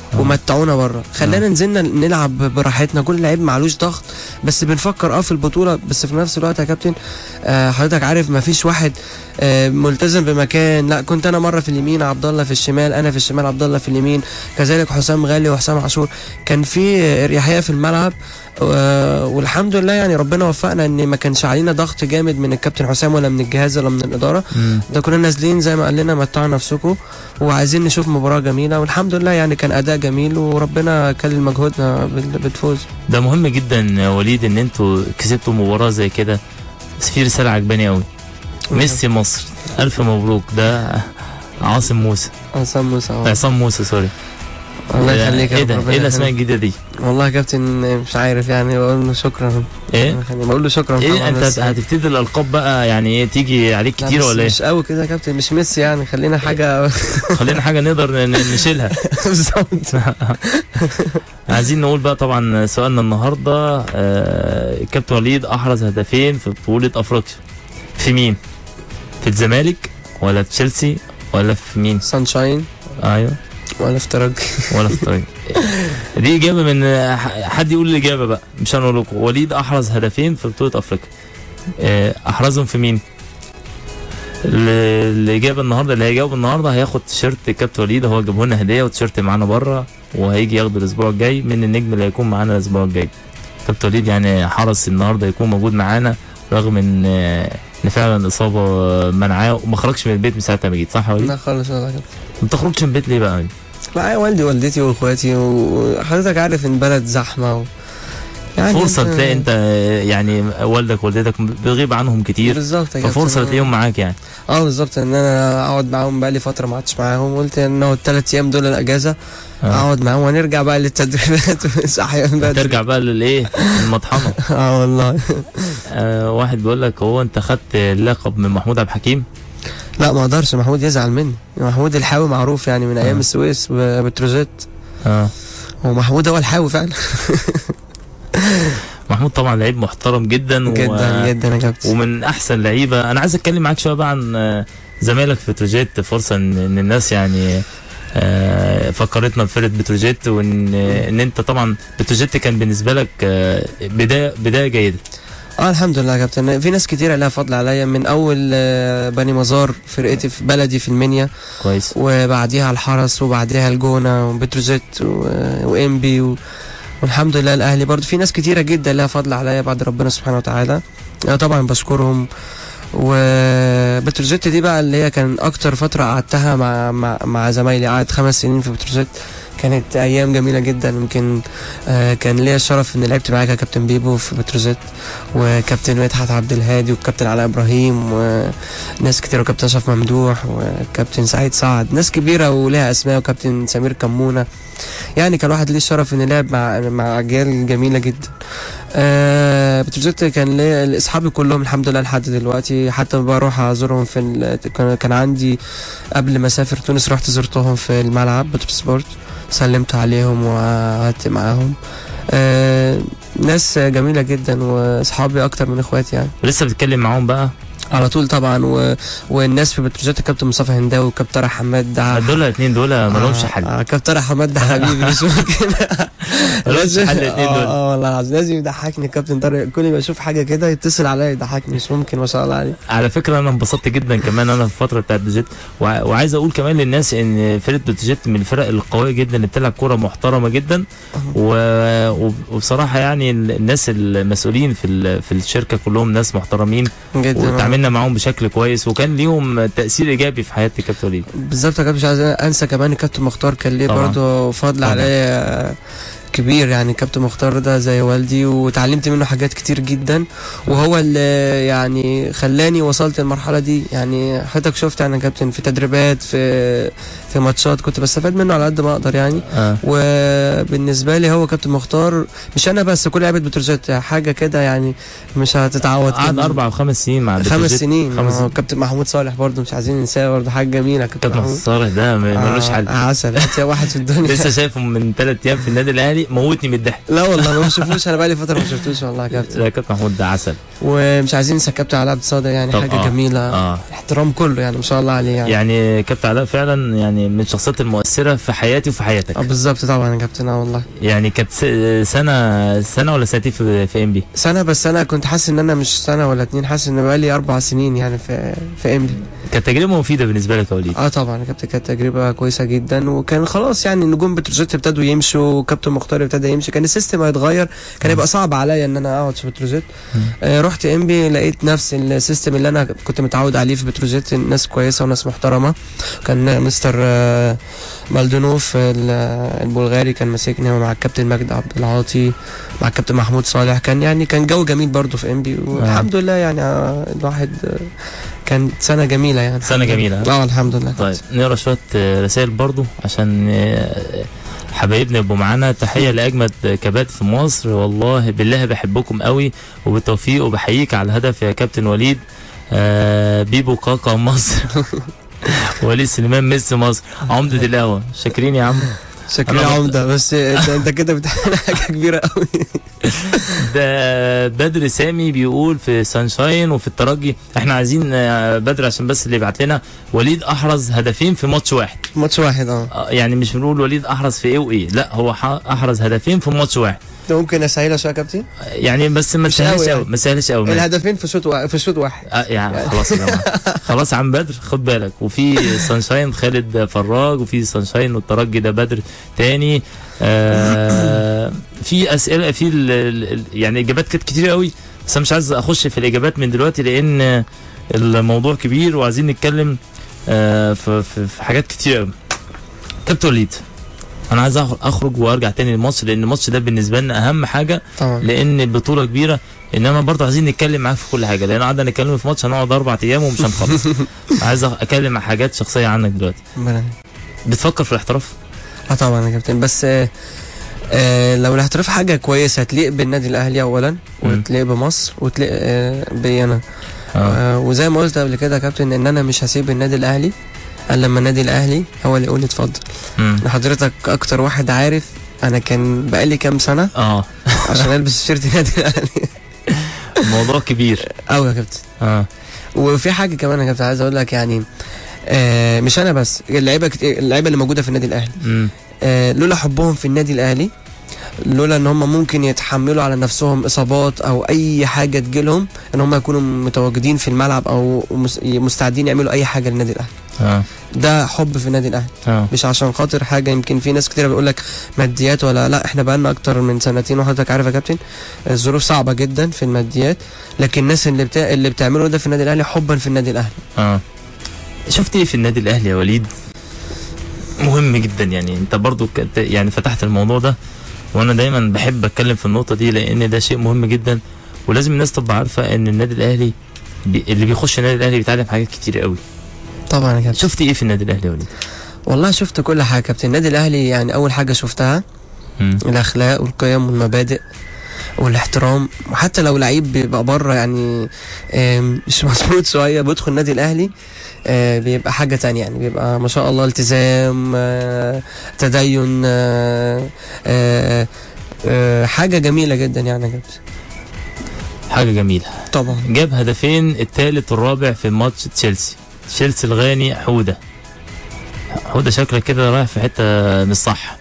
آه. ومتعونا بره خلانا نزلنا نلعب براحتنا كل لعيب معلوش ضغط بس بنفكر اه في البطوله بس في نفس الوقت يا كابتن آه حضرتك عارف ما فيش واحد آه ملتزم بمكان لا كنت انا مره في اليمين عبد الله في الشمال انا في الشمال عبد الله في اليمين كذلك حسام غالي وحسام عاشور كان في اريحيه في الملعب و- والحمد لله يعني ربنا وفقنا ان ما كانش علينا ضغط جامد من الكابتن حسام ولا من الجهاز ولا من الاداره مم. ده كنا نازلين زي ما قال لنا متعوا نفسكم وعايزين نشوف مباراه جميله والحمد لله يعني كان اداء جميل وربنا كلل مجهودنا بال- بالفوز ده مهم جدا يا وليد ان انتوا كسبتوا مباراه زي كده بس في رساله عجباني قوي ميسي مصر الف مبروك ده عاصم موسى عصام موسى آه. عصام موسى سوري الله يخليك يا ايه رب، ده ربنا ايه الاسماء يخليك. الجديده دي والله يا كابتن مش عارف يعني بقول له شكرا ايه يعني بقول له شكرا ايه طبعا انت بس- هتبتدي الالقاب بقى يعني ايه تيجي عليك لا، كتير بس ولا ايه مش قوي كده يا كابتن مش ميسي يعني خلينا حاجه خلينا حاجه نقدر ن- نشيلها بالظبط عايزين نقول بقى طبعا سؤالنا النهارده آه، كابتن وليد احرز هدفين في بطوله افريقيا في مين في الزمالك ولا في تشيلسي ولا في مين سانشاين ايوه ولا في ترجي ولا في طريق دي اجابه من ح- حد يقول الاجابه بقى مش انا اقول لكم وليد احرز هدفين في بطوله افريقيا آه، احرزهم في مين ال- الاجابه النهارده اللي هيجاوب النهارده هياخد تيشيرت كابتن وليد هو جابه لنا هديه وتيشيرت معانا بره وهيجي ياخده الاسبوع الجاي من النجم اللي هيكون معانا الاسبوع الجاي كابتن وليد يعني حرص النهارده يكون موجود معانا رغم ان آه، ان فعلا الاصابه منعاه وما خرجش من البيت من ساعه ما جيت صح يا وليد؟ لا خالص والله يا كابتن ما تخرجش من البيت ليه بقى؟ لا والدي والدتي واخواتي وحضرتك عارف ان البلد زحمه و... فرصة أنت- تلاقي انت يعني والدك والدتك بتغيب عنهم كتير بالظبط يا كابتن. ففرصة تلاقيهم معاك يعني اه بالظبط ان انا اقعد معاهم بقى لي فتره ما قعدتش معاهم قلت ان هو الثلاث ايام دول الاجازه آه. اقعد معاهم ونرجع بقى للتدريبات والصحيان بدري ترجع بقى للايه المطحنة اه والله آه واحد بيقول لك هو انت خدت اللقب من محمود عبد الحكيم لا ما اقدرش محمود يزعل مني محمود الحاوي معروف يعني من ايام آه. السويس وبتروجيت اه ومحمود هو الحاوي فعلا محمود طبعا لعيب محترم جدا و... جدا جدا يا كابتن ومن احسن لعيبة انا عايز اتكلم معاك شوية بقى عن آه، زمايلك في بتروجيت فرصة ان, إن الناس يعني آه، فكرتنا بفرقة بتروجيت وان ان انت طبعا بتروجيت كان بالنسبة لك آه، بداية بداية جيدة اه الحمد لله يا كابتن في ناس كتير لها فضل عليا من اول آه، بني مزار فرقتي في بلدي في المنيا كويس وبعديها الحرس وبعديها الجونه وبتروجيت و- وانبي و... والحمد لله الاهلي برضو في ناس كتيره جدا لها فضل عليا بعد ربنا سبحانه وتعالى انا طبعا بشكرهم وبتروجيت دي بقى اللي هي كان اكتر فتره قعدتها مع مع, مع زمايلي قعدت خمس سنين في بتروجيت كانت ايام جميله جدا يمكن آه كان ليا الشرف ان لعبت معاك يا كابتن بيبو في بتروجيت وكابتن مدحت عبد الهادي والكابتن علاء ابراهيم وناس كتير وكابتن اشرف ممدوح وكابتن سعيد سعد ناس كبيره ولها اسماء وكابتن سمير كمونه يعني كان واحد ليه الشرف ان لعب مع مع اجيال جميله جدا آه بتروجيت كان ليا اصحابي كلهم الحمد لله لحد دلوقتي حتى بروح ازورهم في ال... كان- كان عندي قبل ما اسافر تونس رحت زرتهم في الملعب بتروجيت سبورت سلمت عليهم وقعدت معاهم آه ناس جميله جدا واصحابي اكتر من اخواتي يعني ولسه بتتكلم معاهم بقى على طول طبعا و... والناس في بتروجيت الكابتن مصطفى هنداوي والكابتن طارق حماد ده دول الاثنين دول ما لهمش حل آه كابتن طارق حماد ده حبيبي مش ممكن ما لهمش حل الاثنين اه دول اه والله العظيم لازم يضحكني كابتن طارق كل ما اشوف حاجه كده يتصل عليا يضحكني مش ممكن ما شاء الله عليه على فكره انا انبسطت جدا كمان انا في الفتره بتاعت بتروجيت وع- وعايز اقول كمان للناس ان فرقه بتروجيت من الفرق القويه جدا اللي بتلعب كوره محترمه جدا و... وب- وبصراحه يعني ال- الناس المسؤولين في ال... في الشركه كلهم ناس محترمين جدا وتعاملنا معاهم بشكل كويس وكان ليهم تاثير ايجابي في حياه الكابتن وليد بالظبط يا كابتن مش عايز انسى كمان الكابتن مختار كان ليه طبعا. برضه فضل طبعا. عليا كبير يعني كابتن مختار ده زي والدي وتعلمت منه حاجات كتير جدا وهو اللي يعني خلاني وصلت المرحله دي يعني حضرتك شفت يعني يا كابتن في تدريبات في في ماتشات كنت بستفاد منه على قد ما اقدر يعني آه. وبالنسبه لي هو كابتن مختار مش انا بس كل لعيبه بتروجيت حاجه كده يعني مش هتتعوض قعد كده. اربع او خمس سنين مع خمس بتروجيت. سنين خمس خمس كابتن محمود صالح برضه مش عايزين ننساه برضه حاجه جميله كابتن كابتن محمود صالح ده م- ملوش آه، حل عسل أحسن واحد في الدنيا لسه شايفه من ثلاث ايام في النادي الاهلي موتني من الضحك لا والله ما شفتوش انا بقالي فتره ما شفتوش والله يا كابتن لا كابتن محمود ده عسل ومش عايزين ننسى كابتن علاء عبد الصادق يعني طب حاجه آه. جميله اه احترام كله يعني ما شاء الله عليه يعني, يعني كابتن علاء فعلا يعني من الشخصيات المؤثره في حياتي وفي حياتك اه بالظبط طبعا يا كابتن اه والله يعني كانت س- سنه سنه ولا سنتين في في ام بي سنه بس انا كنت حاسس ان انا مش سنه ولا اتنين حاسس ان بقالي اربع سنين يعني في في ام بي كانت تجربه مفيده بالنسبه لك يا وليد اه طبعا يا كابتن كانت تجربه كويسه جدا وكان خلاص يعني النجوم بتروجيت ابتدوا يمشوا وكابتن مختار ابتدى يمشي كان السيستم هيتغير كان يبقى صعب عليا ان انا اقعد في بتروجيت مم. آه رحت ام بي لقيت نفس السيستم اللي انا كنت متعود عليه في بتروجيت ناس كويسه وناس محترمه كان مستر آه مالدونوف ال- البلغاري كان ماسكني مع الكابتن مجدي عبد العاطي مع الكابتن محمود صالح كان يعني كان جو جميل برضو في ام بي والحمد لله يعني آه، الواحد آه، كانت سنه جميله يعني سنة جميلة. اه الحمد لله طيب نقرا شويه آه، رسائل برضو عشان آه، حبايبنا يبقوا معانا تحيه لاجمد كباتن في مصر والله بالله بحبكم قوي وبالتوفيق وبحييك على الهدف يا كابتن وليد آه بيبو كاكا مصر وليد سليمان ميسي مصر عمدة القهوة شاكرين يا عم شكرا أنا يا بط- عمده بس انت انت كده بتعمل حاجه كبيره قوي ده بدر سامي بيقول في سانشاين وفي الترجي احنا عايزين آه، بدر عشان بس اللي يبعت لنا وليد احرز هدفين في ماتش واحد ماتش واحد اه آه، يعني مش بنقول وليد احرز في ايه وايه لا هو ح- احرز هدفين في ماتش واحد ده ممكن اسهلها شويه يا كابتن يعني بس ما مش تسهلش قوي قوي يعني. ما تسهلش قوي ماشي. الهدفين في شوط وا- في شوط واحد آه يعني خلاص يا جماعه خلاص يا عم بدر خد بالك وفي سانشاين خالد فراج وفي سانشاين والترجي ده بدر تاني آه في اسئله في ال- ال- ال- يعني اجابات كانت كتير قوي بس انا مش عايز اخش في الاجابات من دلوقتي لان الموضوع كبير وعايزين نتكلم آه في, في, في حاجات كتير قوي كابتن وليد انا عايز أخ- اخرج وارجع تاني للماتش لان الماتش ده بالنسبه لنا اهم حاجه طبعا لان البطوله كبيره انما برضه عايزين نتكلم معاك في كل حاجه لان قعدنا نتكلم في ماتش هنقعد اربع ايام ومش هنخلص عايز أخ- اتكلم عن حاجات شخصيه عنك دلوقتي ربنا بتفكر في الاحتراف اه طبعا يا كابتن بس آه آه لو الاحتراف حاجه كويسه تليق بالنادي الاهلي اولا مم. وتليق بمصر وتليق آه بي انا اه آه وزي ما قلت قبل كده يا كابتن ان انا مش هسيب النادي الاهلي الا لما النادي الاهلي هو اللي يقول لي اتفضل مم. حضرتك اكتر واحد عارف انا كان بقالي كام سنه اه عشان البس تيشيرت النادي الاهلي الموضوع كبير قوي يا كابتن اه وفي حاجه كمان يا كابتن عايز اقول لك يعني آه مش انا بس اللعيبه كت- اللعيبه اللي موجوده في النادي الاهلي مم. آه لولا حبهم في النادي الاهلي لولا ان هم ممكن يتحملوا على نفسهم اصابات او اي حاجه تجيلهم ان هم يكونوا متواجدين في الملعب او مس- مستعدين يعملوا اي حاجه للنادي الاهلي اه ده حب في النادي الاهلي اه مش عشان خاطر حاجه يمكن في ناس كتير بيقول لك ماديات ولا لا احنا بقالنا اكتر من سنتين وحضرتك عارف يا كابتن الظروف صعبه جدا في الماديات لكن الناس اللي بتا... اللي بتعمله ده في النادي الاهلي حبا في النادي الاهلي اه شفت ايه في النادي الاهلي يا وليد مهم جدا يعني انت برضو كت- يعني فتحت الموضوع ده وانا دايما بحب اتكلم في النقطه دي لان ده شيء مهم جدا ولازم الناس تبقى عارفه ان النادي الاهلي بي اللي بيخش النادي الاهلي بيتعلم حاجات كتير قوي طبعا يا كابتن شفت ايه في النادي الاهلي يا وليد والله شفت كل حاجه يا كابتن النادي الاهلي يعني اول حاجه شفتها مم. الاخلاق والقيم والمبادئ والاحترام وحتى لو لعيب بيبقى بره يعني آم، مش مظبوط شويه بيدخل النادي الاهلي آه، بيبقى حاجه تانية يعني بيبقى ما شاء الله التزام آه، تدين آه، آه، آه، حاجه جميله جدا يعني يا كابتن حاجه جميله طبعا جاب هدفين الثالث والرابع في ماتش تشيلسي تشيلسي الغاني حوده حوده شكلك كده رايح في حته مش صح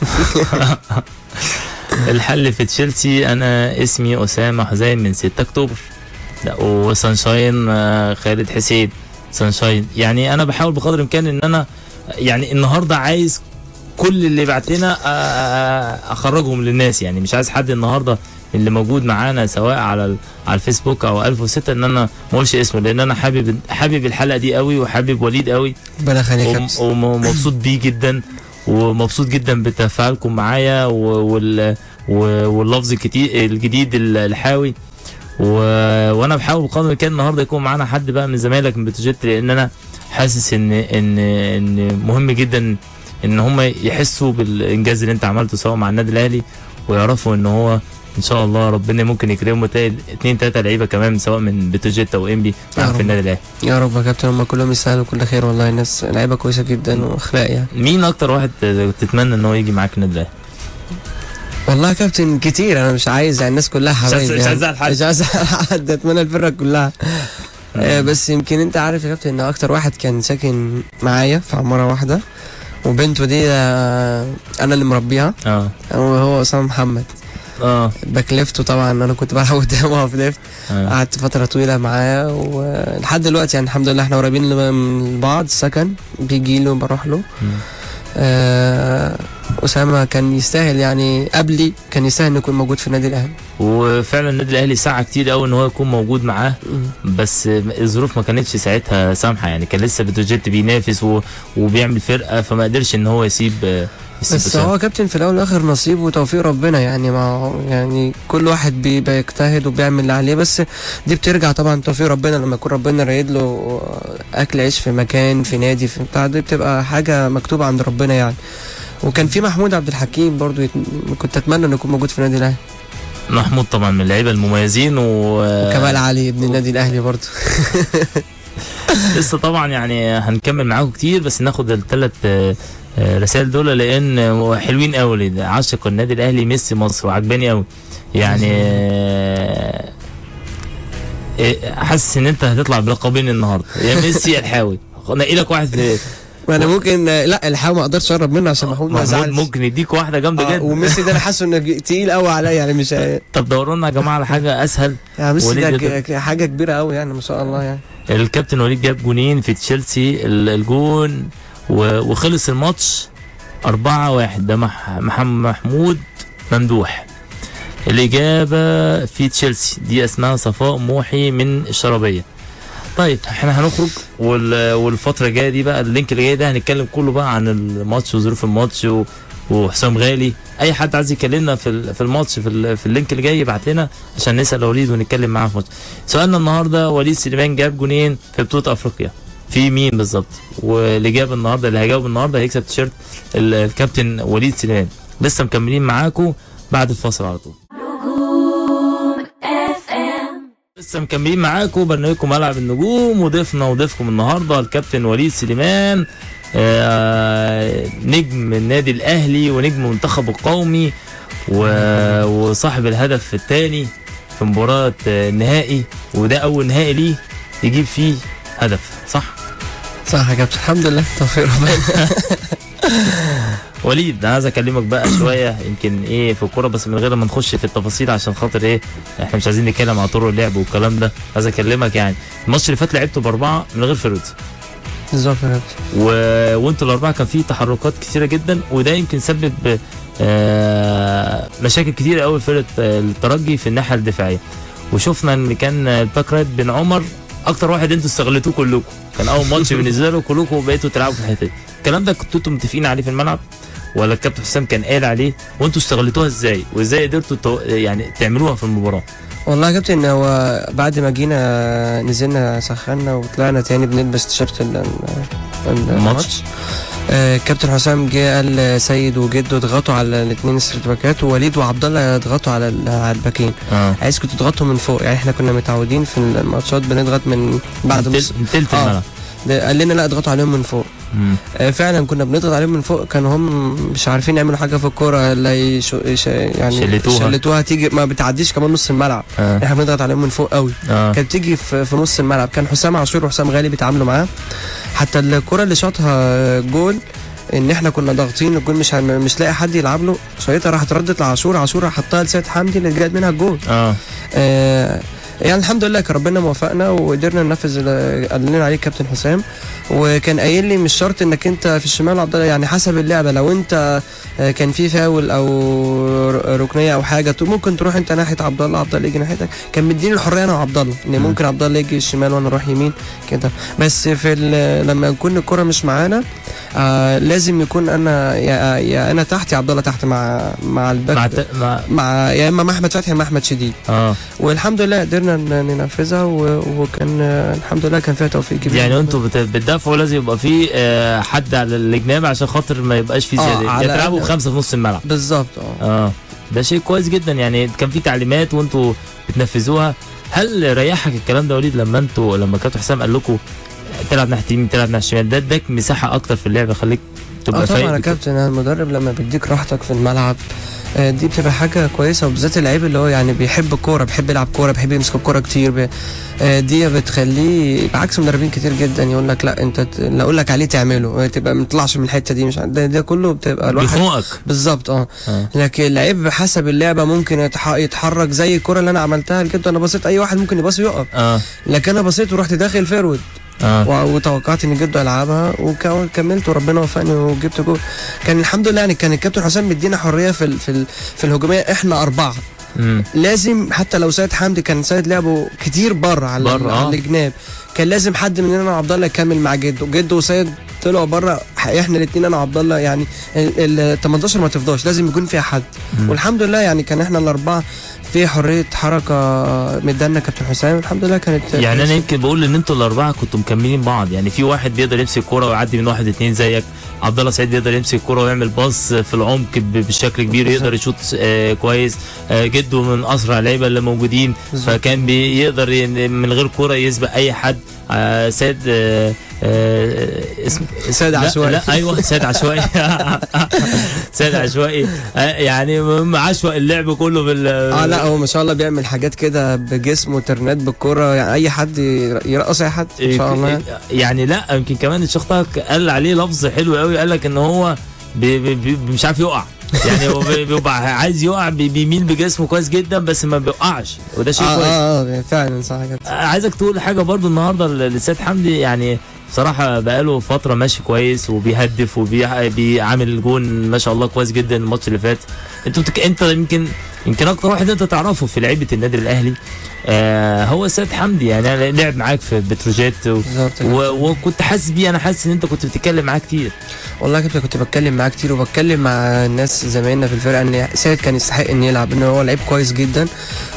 الحل في تشيلسي انا اسمي اسامه حزين من 6 اكتوبر لا وسانشاين آه، خالد حسين سانشاين يعني انا بحاول بقدر الامكان ان انا يعني النهارده عايز كل اللي بعت لنا آه، آه، اخرجهم للناس يعني مش عايز حد النهارده اللي موجود معانا سواء على ال- على الفيسبوك او 1006 ان انا ما اقولش اسمه لان انا حابب حابب الحلقه دي قوي وحابب وليد قوي ربنا يخليك يا وم- كابتن ومبسوط بيه جدا ومبسوط جدا بتفاعلكم معايا و- وال و- واللفظ الكتير الجديد ال- الحاوي و... وانا بحاول بقدر الامكان النهارده يكون معانا حد بقى من زمايلك من بتروجيت لان انا حاسس ان ان ان مهم جدا ان هم يحسوا بالانجاز اللي انت عملته سواء مع النادي الاهلي ويعرفوا ان هو ان شاء الله ربنا ممكن يكرمه تلاقي اثنين ثلاثه لعيبه كمان سواء من بتروجيت او انبي يا في رب. النادي الاهلي يا رب يا كابتن هم كلهم يستاهلوا كل خير والله الناس لعيبه كويسه جدا واخلاق يعني مين اكتر واحد تتمنى ان هو يجي معاك النادي الاهلي والله يا كابتن كتير انا مش عايز يعني الناس كلها عايز- حبايبي مش يعني. عايز أزعل حد. مش عايز أزعل حد اتمنى الفرقه كلها آه، بس يمكن انت عارف يا كابتن ان اكتر واحد كان ساكن معايا في عماره واحده وبنته دي آه، انا اللي مربيها اه وهو اسامه محمد اه باك ليفت وطبعا انا كنت بلعب قدامه في ليفت آه. قعدت فتره طويله معاه ولحد دلوقتي يعني الحمد لله احنا قريبين من بعض السكن بيجي له بروح له مم. آه، اسامه كان يستاهل يعني قبلي كان يستاهل انه يكون موجود في النادي الاهلي وفعلا النادي الاهلي سعى كتير قوي ان هو يكون موجود معاه بس الظروف ما كانتش ساعتها سامحه يعني كان لسه بتروجيت بينافس و... وبيعمل فرقه فما قدرش ان هو يسيب يسيب بس أسامة. هو كابتن في الاول والاخر نصيب وتوفيق ربنا يعني ما يعني كل واحد بي- بيجتهد وبيعمل اللي عليه بس دي بترجع طبعا توفيق ربنا لما يكون ربنا رايد له اكل عيش في مكان في نادي في بتاع دي بتبقى حاجه مكتوبه عند ربنا يعني وكان في محمود عبد الحكيم برضو يت... كنت اتمنى انه يكون موجود في النادي الاهلي محمود طبعا من اللعيبه المميزين و... وكمال علي ابن النادي الاهلي برضو لسه طبعا يعني هنكمل معاكم كتير بس ناخد الثلاث رسائل دول لان حلوين قوي عاشق النادي الاهلي ميسي مصر وعجباني قوي يعني آه، آه، حاسس ان انت هتطلع بلقبين النهارده يا ميسي يا الحاوي نقي لك واحد ما انا ممكن لا الحقيقه ما اقدرش اقرب منه عشان محمود ما محمود يزعلش ممكن يديك واحده جامده آه جدا وميسي ده انا حاسه انه تقيل قوي عليا يعني مش يعني طب دوروا لنا يا جماعه على حاجه اسهل ميسي وليد ده يقدر- ك- حاجه كبيره قوي يعني ما شاء الله يعني الكابتن وليد جاب جونين في تشيلسي ال- الجون و- وخلص الماتش أربعة واحد ده مح محمد محمود ممدوح الإجابة في تشيلسي دي اسمها صفاء موحي من الشرابية طيب احنا هنخرج وال- والفترة الجاية دي بقى اللينك اللي جاي ده هنتكلم كله بقى عن الماتش وظروف الماتش و- وحسام غالي اي حد عايز يكلمنا في ال- في الماتش في, ال- في اللينك اللي جاي يبعت لنا عشان نسال وليد ونتكلم معاه في الماتش سؤالنا النهارده وليد سليمان جاب جونين في بطوله افريقيا في مين بالظبط والاجابه النهارده اللي هيجاوب النهارده هيكسب تيشيرت ال- الكابتن وليد سليمان لسه مكملين معاكم بعد الفاصل على طول نجوم اف ام لسه مكملين معاكم برنامجكم ملعب النجوم وضيفنا وضيفكم النهارده الكابتن وليد سليمان آه نجم النادي الاهلي ونجم المنتخب القومي و- وصاحب الهدف الثاني في مباراه آه، النهائي وده اول نهائي ليه يجيب فيه هدف صح صح يا كابتن الحمد لله توفيق ربنا وليد انا عايز اكلمك بقى شويه يمكن ايه في الكوره بس من غير ما نخش في التفاصيل عشان خاطر ايه احنا مش عايزين نتكلم على طرق اللعب والكلام ده عايز اكلمك يعني الماتش اللي فات لعبته باربعه من غير فيرود بالظبط يا كابتن و... وانتوا الاربعه كان فيه تحركات كتيره جدا وده يمكن سبب آه مشاكل كتيره قوي فرقه آه، الترجي في الناحيه الدفاعيه وشفنا ان كان الباك رايت بن عمر اكتر واحد انتوا استغلتوه كلكم كان اول ماتش بالنسبه له كلكم بقيتوا تلعبوا في الحته دي الكلام ده كنتوا انتوا متفقين عليه في الملعب ولا الكابتن حسام كان قال عليه وانتوا استغلتوها ازاي وازاي قدرتوا تو... يعني تعملوها في المباراه والله يا كابتن هو بعد ما جينا نزلنا سخنا وطلعنا تاني بنلبس تيشيرت ال- ال- الماتش آه، كابتن حسام جه قال آه، سيد وجده اضغطوا على الاثنين السيرت باكات ووليد وعبد الله اضغطوا على ال- على الباكين اه عايزكم تضغطوا من فوق يعني احنا كنا متعودين في الماتشات بنضغط من بعد نص من تلت آه. الملعب ده قال لنا لا اضغطوا عليهم من فوق مم. آه، فعلا كنا بنضغط عليهم من فوق كانوا هم مش عارفين يعملوا حاجه في الكوره لا يشو يش يعني شلتوها. شلتوها تيجي ما بتعديش كمان نص الملعب اه احنا بنضغط عليهم من فوق قوي اه كانت بتيجي في, في نص الملعب كان حسام عاشور وحسام غالي بيتعاملوا معاه حتى الكره اللي شاطها جول ان احنا كنا ضاغطين الجول مش هن- مش لاقي حد يلعب له شريطه راحت ردت لعاشور عاشور راح حطها لسيد حمدي اللي جت منها الجول اه آه يعني الحمد لله كان ربنا موفقنا وقدرنا ننفذ اللي قال لنا عليه كابتن حسام وكان قايل لي مش شرط انك انت في الشمال عبد الله يعني حسب اللعبه لو انت آه، كان في فاول او ر- ركنيه او حاجه تو- ممكن تروح انت ناحيه عبد الله عبد الله يجي ناحيتك كان مديني الحريه انا وعبد الله ان مم. ممكن عبد الله يجي الشمال وانا اروح يمين كده بس في ال- لما يكون الكره مش معانا آه لازم يكون انا يا, يا انا تحت يا عبد الله تحت مع مع الباك مع مع, ت... مع مع يا اما مع احمد فتحي يا اما احمد شديد اه والحمد لله قدرنا ن- ننفذها و- وكان آه، الحمد لله كان فيها توفيق كبير يعني انتوا بت- بتدافعوا لازم يبقى في آه، حد على الجناب عشان خاطر ما يبقاش في آه، زياده على يعني تلعبوا الأقل- خمسه في نص الملعب بالظبط اه اه ده شيء كويس جدا يعني كان في تعليمات وانتوا بتنفذوها هل ريحك الكلام ده يا وليد لما انتوا لما كابتن حسام قال لكم تلعب ناحيه اليمين تلعب ناحيه الشمال ده اداك مساحه اكتر في اللعب خليك وتبقى اه طبعا يا فايق كابتن أنا المدرب لما بيديك راحتك في الملعب آه، دي بتبقى حاجة كويسة وبالذات اللعيب اللي هو يعني بيحب الكورة بيحب يلعب كورة بيحب يمسك الكورة كتير بي- آه، دي بتخليه بعكس مدربين كتير جدا يقول لك لا انت ت- اللي اقول لك عليه تعمله آه، تبقى ما تطلعش من الحتة دي مش عارف- ده, ده كله بتبقى الواحد بيخنقك بالظبط اه آه. لكن اللعيب حسب اللعبة ممكن يتح- يتحرك زي الكورة اللي انا عملتها كده انا بصيت اي واحد ممكن يباصي يقف اه لكن انا بصيت ورحت داخل فيرود اه و- وتوقعت ان جده يلعبها وك- وكملت وربنا وفقني وجبت جول كان الحمد لله يعني كان الكابتن حسام مدينا حريه في ال في ال في الهجوميه احنا اربعه مم. لازم حتى لو سيد حمدي كان سيد لعبه كتير بره على, بره، على آه. الجناب كان لازم حد مننا انا وعبد الله يكمل مع جده جده وسيد طلعوا بره احنا الاثنين انا وعبد الله يعني ال ال 18 ما تفضاش لازم يكون فيها حد مم. والحمد لله يعني كان احنا الاربعه في حريه حركه مدانا كابتن حسام الحمد لله كانت يعني انا يمكن بقول ان انتوا الاربعه كنتوا مكملين بعض يعني في واحد بيقدر يمسك كوره ويعدي من واحد اتنين زيك عبد الله سعيد بيقدر يمسك كوره ويعمل باص في العمق ب- بشكل كبير يقدر يشوط آه كويس آه جده من اسرع اللعيبه اللي موجودين بالظبط. فكان بيقدر ي- من غير كوره يسبق اي حد آه سيد آه آه اسم سيد لا- عشوائي. لا ايوه سيد عشوائي سيد عشوائي آه يعني عشوائي اللعب كله بال اه لا هو ما شاء الله بيعمل حاجات كده بجسمه ترنات بالكرة يعني اي حد ير- يرقص اي حد ان شاء الله يعني. يعني لا يمكن كمان الشيخ طه قال عليه لفظ حلو قوي قال لك ان هو بي بي بي مش عارف يقع يعني هو بي- بيبقى عايز يقع بي- بيميل بجسمه كويس جدا بس ما بيوقعش وده شيء اه كويس اه اه فعلا صح كده عايزك تقول حاجه برضو النهارده لسيد حمدي يعني بصراحة بقاله فترة ماشي كويس وبيهدف وبيعمل جون ما شاء الله كويس جدا الماتش اللي فات انت بتك... انت يمكن يمكن اكتر واحد انت تعرفه في لعيبة النادي الاهلي آه هو سيد حمدي يعني أنا لعب معاك في بتروجيت و... بالظبط كده. و... وكنت حاسس بيه انا حاسس ان انت كنت بتتكلم معاه كتير والله كنت كنت بتكلم معاه كتير وبتكلم مع الناس زمايلنا في الفرقه ان سيد كان يستحق ان يلعب ان هو لعيب كويس جدا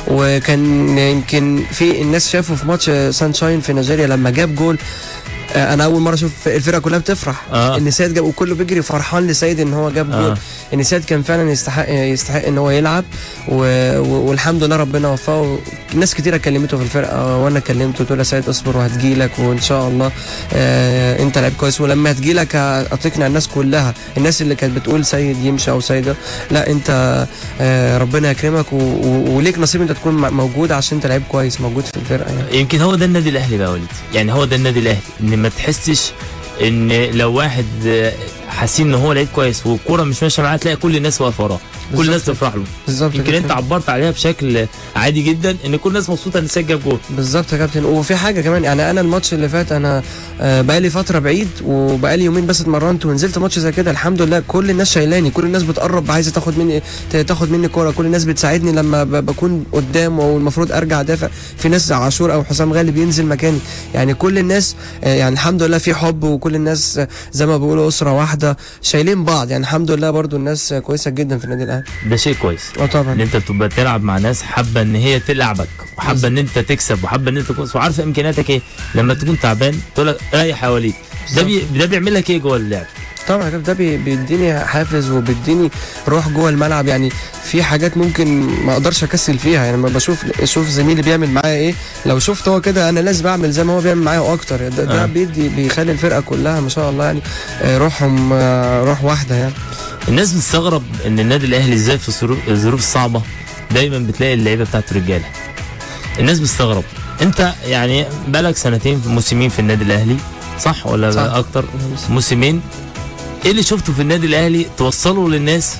وكان يمكن في الناس شافوا في ماتش سانشاين في نيجيريا لما جاب جول آه، انا اول مره اشوف الفرقه كلها بتفرح آه. ان سيد جاب وكله بيجري فرحان لسيد ان هو جاب جول آه. ان سيد كان فعلا يستحق يستحق ان هو يلعب و... و... والحمد لله ربنا وفقه ناس كتيره كلمته في الفرقه وانا كلمته قلت له يا سيد اصبر وهتجيلك وان شاء الله آه انت لعيب كويس ولما هتجيلك هتقنع الناس كلها الناس اللي كانت بتقول سيد يمشي او سيد لا انت آه ربنا يكرمك و... و... وليك نصيب انت تكون م- موجود عشان انت لعيب كويس موجود في الفرقه يعني يمكن هو ده النادي الاهلي بقى يا وليد يعني هو ده النادي الاهلي ان ما تحسش ان لو واحد آه، حاسين ان هو لعيب كويس والكوره مش ماشيه معاه تلاقي كل الناس واقفه وراه كل الناس بالظبط. تفرح له بالظبط يمكن كده. انت عبرت عليها بشكل عادي جدا ان كل الناس مبسوطه ان سيد جاب جول بالظبط يا كابتن وفي حاجه كمان يعني انا الماتش اللي فات انا آه، بقالي فتره بعيد وبقالي يومين بس اتمرنت ونزلت ماتش زي كده الحمد لله كل الناس شايلاني كل الناس بتقرب عايزه تاخد مني ت- تاخد مني كوره كل الناس بتساعدني لما ب- بكون قدام والمفروض ارجع ادافع في ناس عاشور او حسام غالي بينزل مكاني يعني كل الناس آه، يعني الحمد لله في حب وكل الناس آه، زي ما بيقولوا اسره واحده شايلين بعض يعني الحمد لله برضو الناس آه، كويسه جدا في النادي الاهلي ده شيء كويس اه طبعا ان انت بتبقى تلعب مع ناس حابه ان هي تلعبك وحابه ان انت تكسب وحابه ان انت تكون وعارفه امكانياتك ايه لما تكون تعبان تقول لك ريح حواليك ده بي... ده بيعمل لك ايه جوه اللعب طبعا يا كابتن ده بي- بيديني حافز وبيديني روح جوه الملعب يعني في حاجات ممكن ما اقدرش اكسل فيها يعني لما بشوف اشوف زميلي بيعمل معايا ايه لو شفت هو كده انا لازم اعمل زي ما هو بيعمل معايا واكتر ده, ده آه. بيدي بيخلي الفرقه كلها ما شاء الله يعني آه، روحهم آه، روح واحده يعني الناس بتستغرب ان النادي الاهلي ازاي في الظروف الظروف الصعبه دايما بتلاقي اللعيبه بتاعته رجاله الناس بتستغرب انت يعني بقالك سنتين موسمين في النادي الاهلي صح ولا صح. اكتر موسمين ايه اللي شفته في النادي الاهلي توصله للناس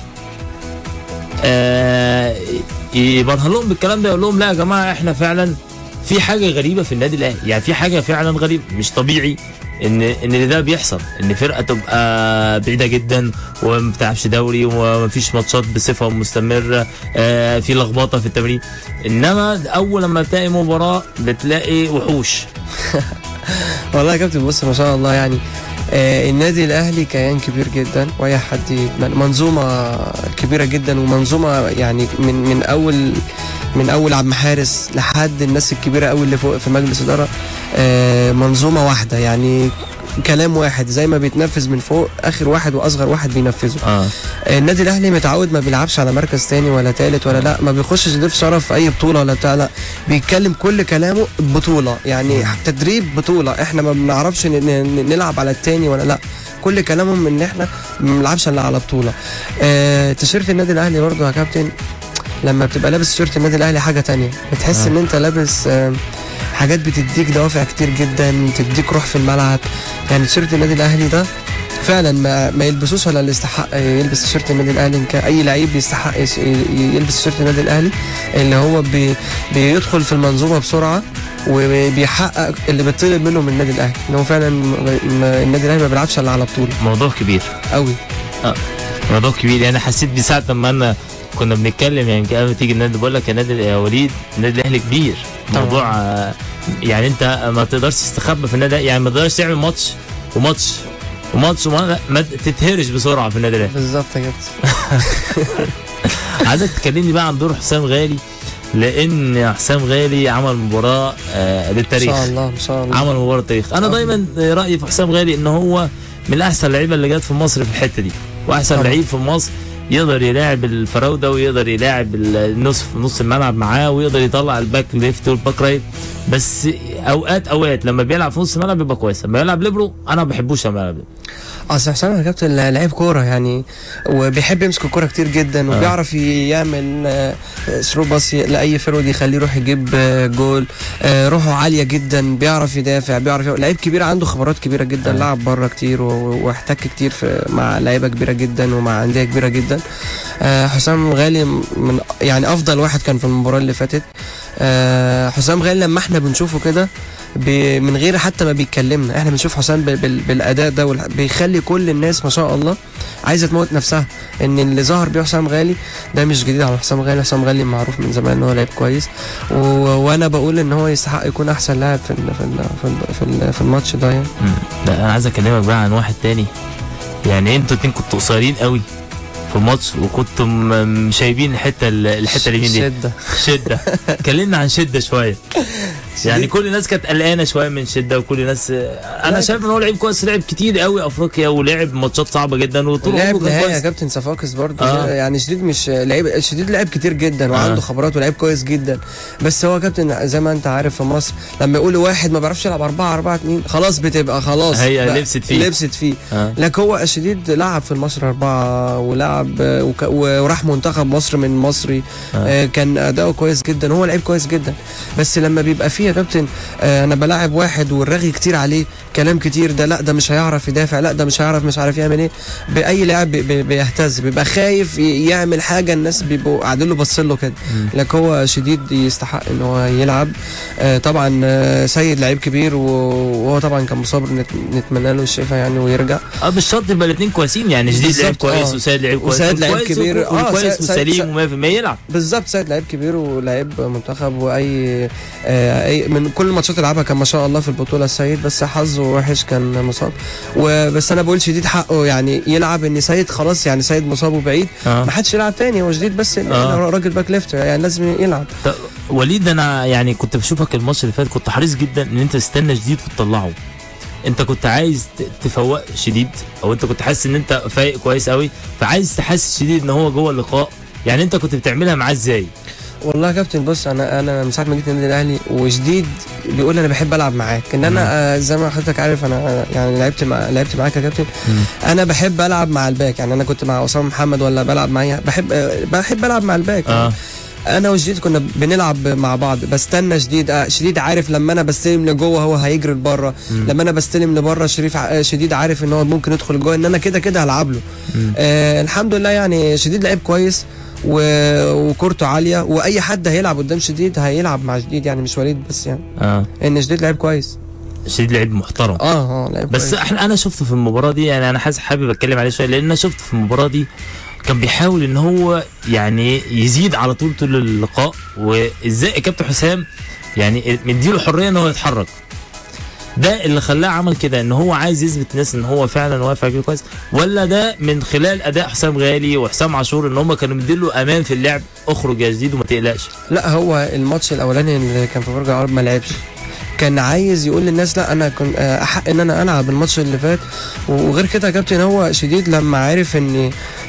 آه يبرهن لهم بالكلام ده يقول لهم لا يا جماعه احنا فعلا في حاجه غريبه في النادي الاهلي يعني في حاجه فعلا غريبه مش طبيعي ان ان ده بيحصل ان فرقه تبقى بعيده جدا وما بتلعبش دوري ومفيش ماتشات بصفه مستمره آه في لخبطه في التمرين انما اول لما تلاقي مباراه بتلاقي وحوش والله يا كابتن بص ما شاء الله يعني آه النادي الاهلي كيان كبير جدا واي حد يتمنى- منظومه كبيره جدا ومنظومه يعني من من اول من اول عم حارس لحد الناس الكبيره قوي اللي فوق في مجلس اداره آه منظومه واحده يعني كلام واحد زي ما بيتنفذ من فوق اخر واحد واصغر واحد بينفذه اه النادي الاهلي متعود ما بيلعبش على مركز تاني ولا تالت ولا لا ما بيخشش ضيف شرف في اي بطوله ولا بتاع لا بيتكلم كل كلامه بطوله يعني تدريب بطوله احنا ما بنعرفش ن- ن- نلعب على التاني ولا لا كل كلامهم ان احنا ما بنلعبش الا على بطوله آه تيشيرت النادي الاهلي برضو يا كابتن لما بتبقى لابس تيشيرت النادي الاهلي حاجه تانية بتحس آه. ان انت لابس آه حاجات بتديك دوافع كتير جدا تديك روح في الملعب يعني تيشيرت النادي الاهلي ده فعلا ما, ما يلبسوش ولا اللي يستحق يلبس تيشيرت النادي الاهلي إن كان اي لعيب يستحق يس- يلبس تيشيرت النادي الاهلي اللي هو بي بيدخل في المنظومه بسرعه وبيحقق اللي بيطلب منه من النادي الاهلي ان هو فعلا م- م- النادي الاهلي ما بيلعبش الا على بطوله موضوع كبير قوي موضوع كبير يعني حسيت بيه ساعه لما انا كنا بنتكلم يعني قبل ما تيجي النادي بقول لك يا نادي يا وليد النادي الاهلي كبير طبعا. موضوع آه، يعني انت ما تقدرش تستخبى في النادي يعني ما تقدرش تعمل ماتش وماتش وماتش وما ما تتهرش بسرعه في النادي الاهلي بالظبط يا كابتن عايزك تكلمني بقى عن دور حسام غالي لان حسام غالي عمل مباراه آه ان للتاريخ شاء الله ان شاء الله عمل مباراه تاريخ انا آه. دايما رايي في حسام غالي ان هو من احسن اللعيبه اللي جت في مصر في الحته دي واحسن طبعا. لعيب في مصر يقدر يلاعب الفراوده ويقدر يلاعب النصف نص الملعب معاه ويقدر يطلع الباك ليفت والباك رايت بس اوقات اوقات لما بيلعب في نص الملعب بيبقى كويس لما بيلعب ليبرو انا ما بحبوش لما يلعب ليبرو. اصل حسام يا كابتن لعيب كوره يعني وبيحب يمسك الكوره كتير جدا وبيعرف يعمل آه، ثرو باص لاي فرود يخليه يروح يجيب آه، جول آه، روحه عاليه جدا بيعرف يدافع بيعرف يعمل. لعيب كبير عنده خبرات كبيره جدا آه. لعب بره كتير و- واحتك كتير في مع لعيبه كبيره جدا ومع انديه كبيره جدا آه، حسام غالي من يعني افضل واحد كان في المباراه اللي فاتت آه، حسام غالي لما احنا بنشوفه كده ب- من غير حتى ما بيتكلمنا احنا بنشوف حسام بال- بال- بالاداء ده والح- بيخلي كل الناس ما شاء الله عايزه تموت نفسها ان اللي ظهر بيه حسام غالي ده مش جديد على حسام غالي حسام غالي معروف من زمان ان هو لعيب كويس و... وانا بقول ان هو يستحق يكون احسن لاعب في ال... في ال... في, ال... في, ال... في الماتش ده يعني مم. لا انا عايز اكلمك بقى عن واحد تاني يعني انتوا اتنين كنتوا قصيرين قوي في الماتش وكنتوا م- م- شايبين الحته ال- الحته اليمين دي شده شده كلمنا عن شده شويه يعني شديد. كل الناس كانت قلقانه شويه من شده وكل الناس انا لا. شايف ان هو لعيب كويس لعب كتير قوي افريقيا ولعب ماتشات صعبه جدا وطول لعب عمره كان نهائي يا كويس كابتن صفاقس برضه آه. يعني شديد مش لعيب شديد لعب كتير جدا وعنده آه. خبرات ولعيب كويس جدا بس هو كابتن زي ما انت عارف في مصر لما يقولوا واحد ما بيعرفش يلعب 4 4 2 خلاص بتبقى خلاص هي بقى لبست فيه. لبست فيه آه. لكن هو شديد لعب في المصري أربعة ولعب آه، وك- وراح منتخب مصر من مصري آه. آه. كان أداؤه كويس جدا هو لعيب كويس جدا بس لما بيبقى فيه يا كابتن آه أنا بلاعب واحد والرغي كتير عليه كلام كتير ده لا ده مش هيعرف يدافع لا ده مش هيعرف مش عارف يعمل ايه بأي لاعب بي- بي- بيهتز بيبقى خايف ي- يعمل حاجة الناس بيبقوا قاعدين له باصين له كده مم. لكن هو شديد يستحق ان هو يلعب آه طبعا آه سيد لعيب كبير و- وهو طبعا كان مصاب نت- نتمنى له الشفاء يعني ويرجع اه مش شرط يبقى الاثنين كويسين يعني جديد لعب بالظبط، كويس آه. وسيد لعيب كويس وسيد لعيب وكويس كبير. وكو- آه، وكويس سيد- سيد- وسليم و100% يلعب بالظبط سيد لعيب كبير ولعيب منتخب واي آه أي من كل الماتشات اللي لعبها كان ما شاء الله في البطوله السيد بس حظه وحش كان مصاب وبس انا بقول شديد حقه يعني يلعب ان سيد خلاص يعني سيد مصاب وبعيد اه ما حدش يلعب تاني هو شديد بس إن آه. راجل باك ليفت يعني لازم يلعب طب وليد انا يعني كنت بشوفك الماتش اللي فات كنت حريص جدا ان انت تستنى شديد وتطلعه انت كنت عايز ت- تفوق شديد او انت كنت حاسس ان انت فايق كويس قوي فعايز تحسس شديد ان هو جوه اللقاء يعني انت كنت بتعملها معاه ازاي والله يا كابتن بص انا انا من ساعه ما جيت النادي الاهلي وجديد بيقول انا بحب العب معاك ان انا آه زي ما حضرتك عارف انا يعني لعبت مع لعبت معاك يا كابتن انا بحب العب مع الباك يعني انا كنت مع اسامه محمد ولا بلعب معايا بحب آه بحب العب مع الباك اه انا وشديد كنا بنلعب مع بعض بستنى شديد آه، شديد عارف لما انا بستلم لجوه هو هيجري لبره مم. لما انا بستلم لبره شريف ع- آه، شديد عارف ان هو ممكن يدخل جوه ان انا كده كده هلعب له مم. آه الحمد لله يعني شديد لعيب كويس و... وكورته عاليه واي حد هيلعب قدام شديد هيلعب مع شديد يعني مش وليد بس يعني اه ان شديد لعيب كويس شديد لعيب محترم اه اه لعيب بس كويس. احنا انا شفته في المباراه دي يعني انا حاسس حابب اتكلم عليه شويه لان انا شفته في المباراه دي كان بيحاول ان هو يعني يزيد على طول طول اللقاء وازاي كابتن حسام يعني مديله حريه ان هو يتحرك ده اللي خلاه عمل كده ان هو عايز يثبت للناس ان هو فعلا واقف على رجله كويس ولا ده من خلال اداء حسام غالي وحسام عاشور ان هم كانوا مديله امان في اللعب اخرج يا جديد وما تقلقش لا هو الماتش الاولاني اللي كان في برج العرب ما لعبش كان عايز يقول للناس لا انا كنت احق ان انا العب الماتش اللي فات وغير كده يا كابتن هو شديد لما عرف ان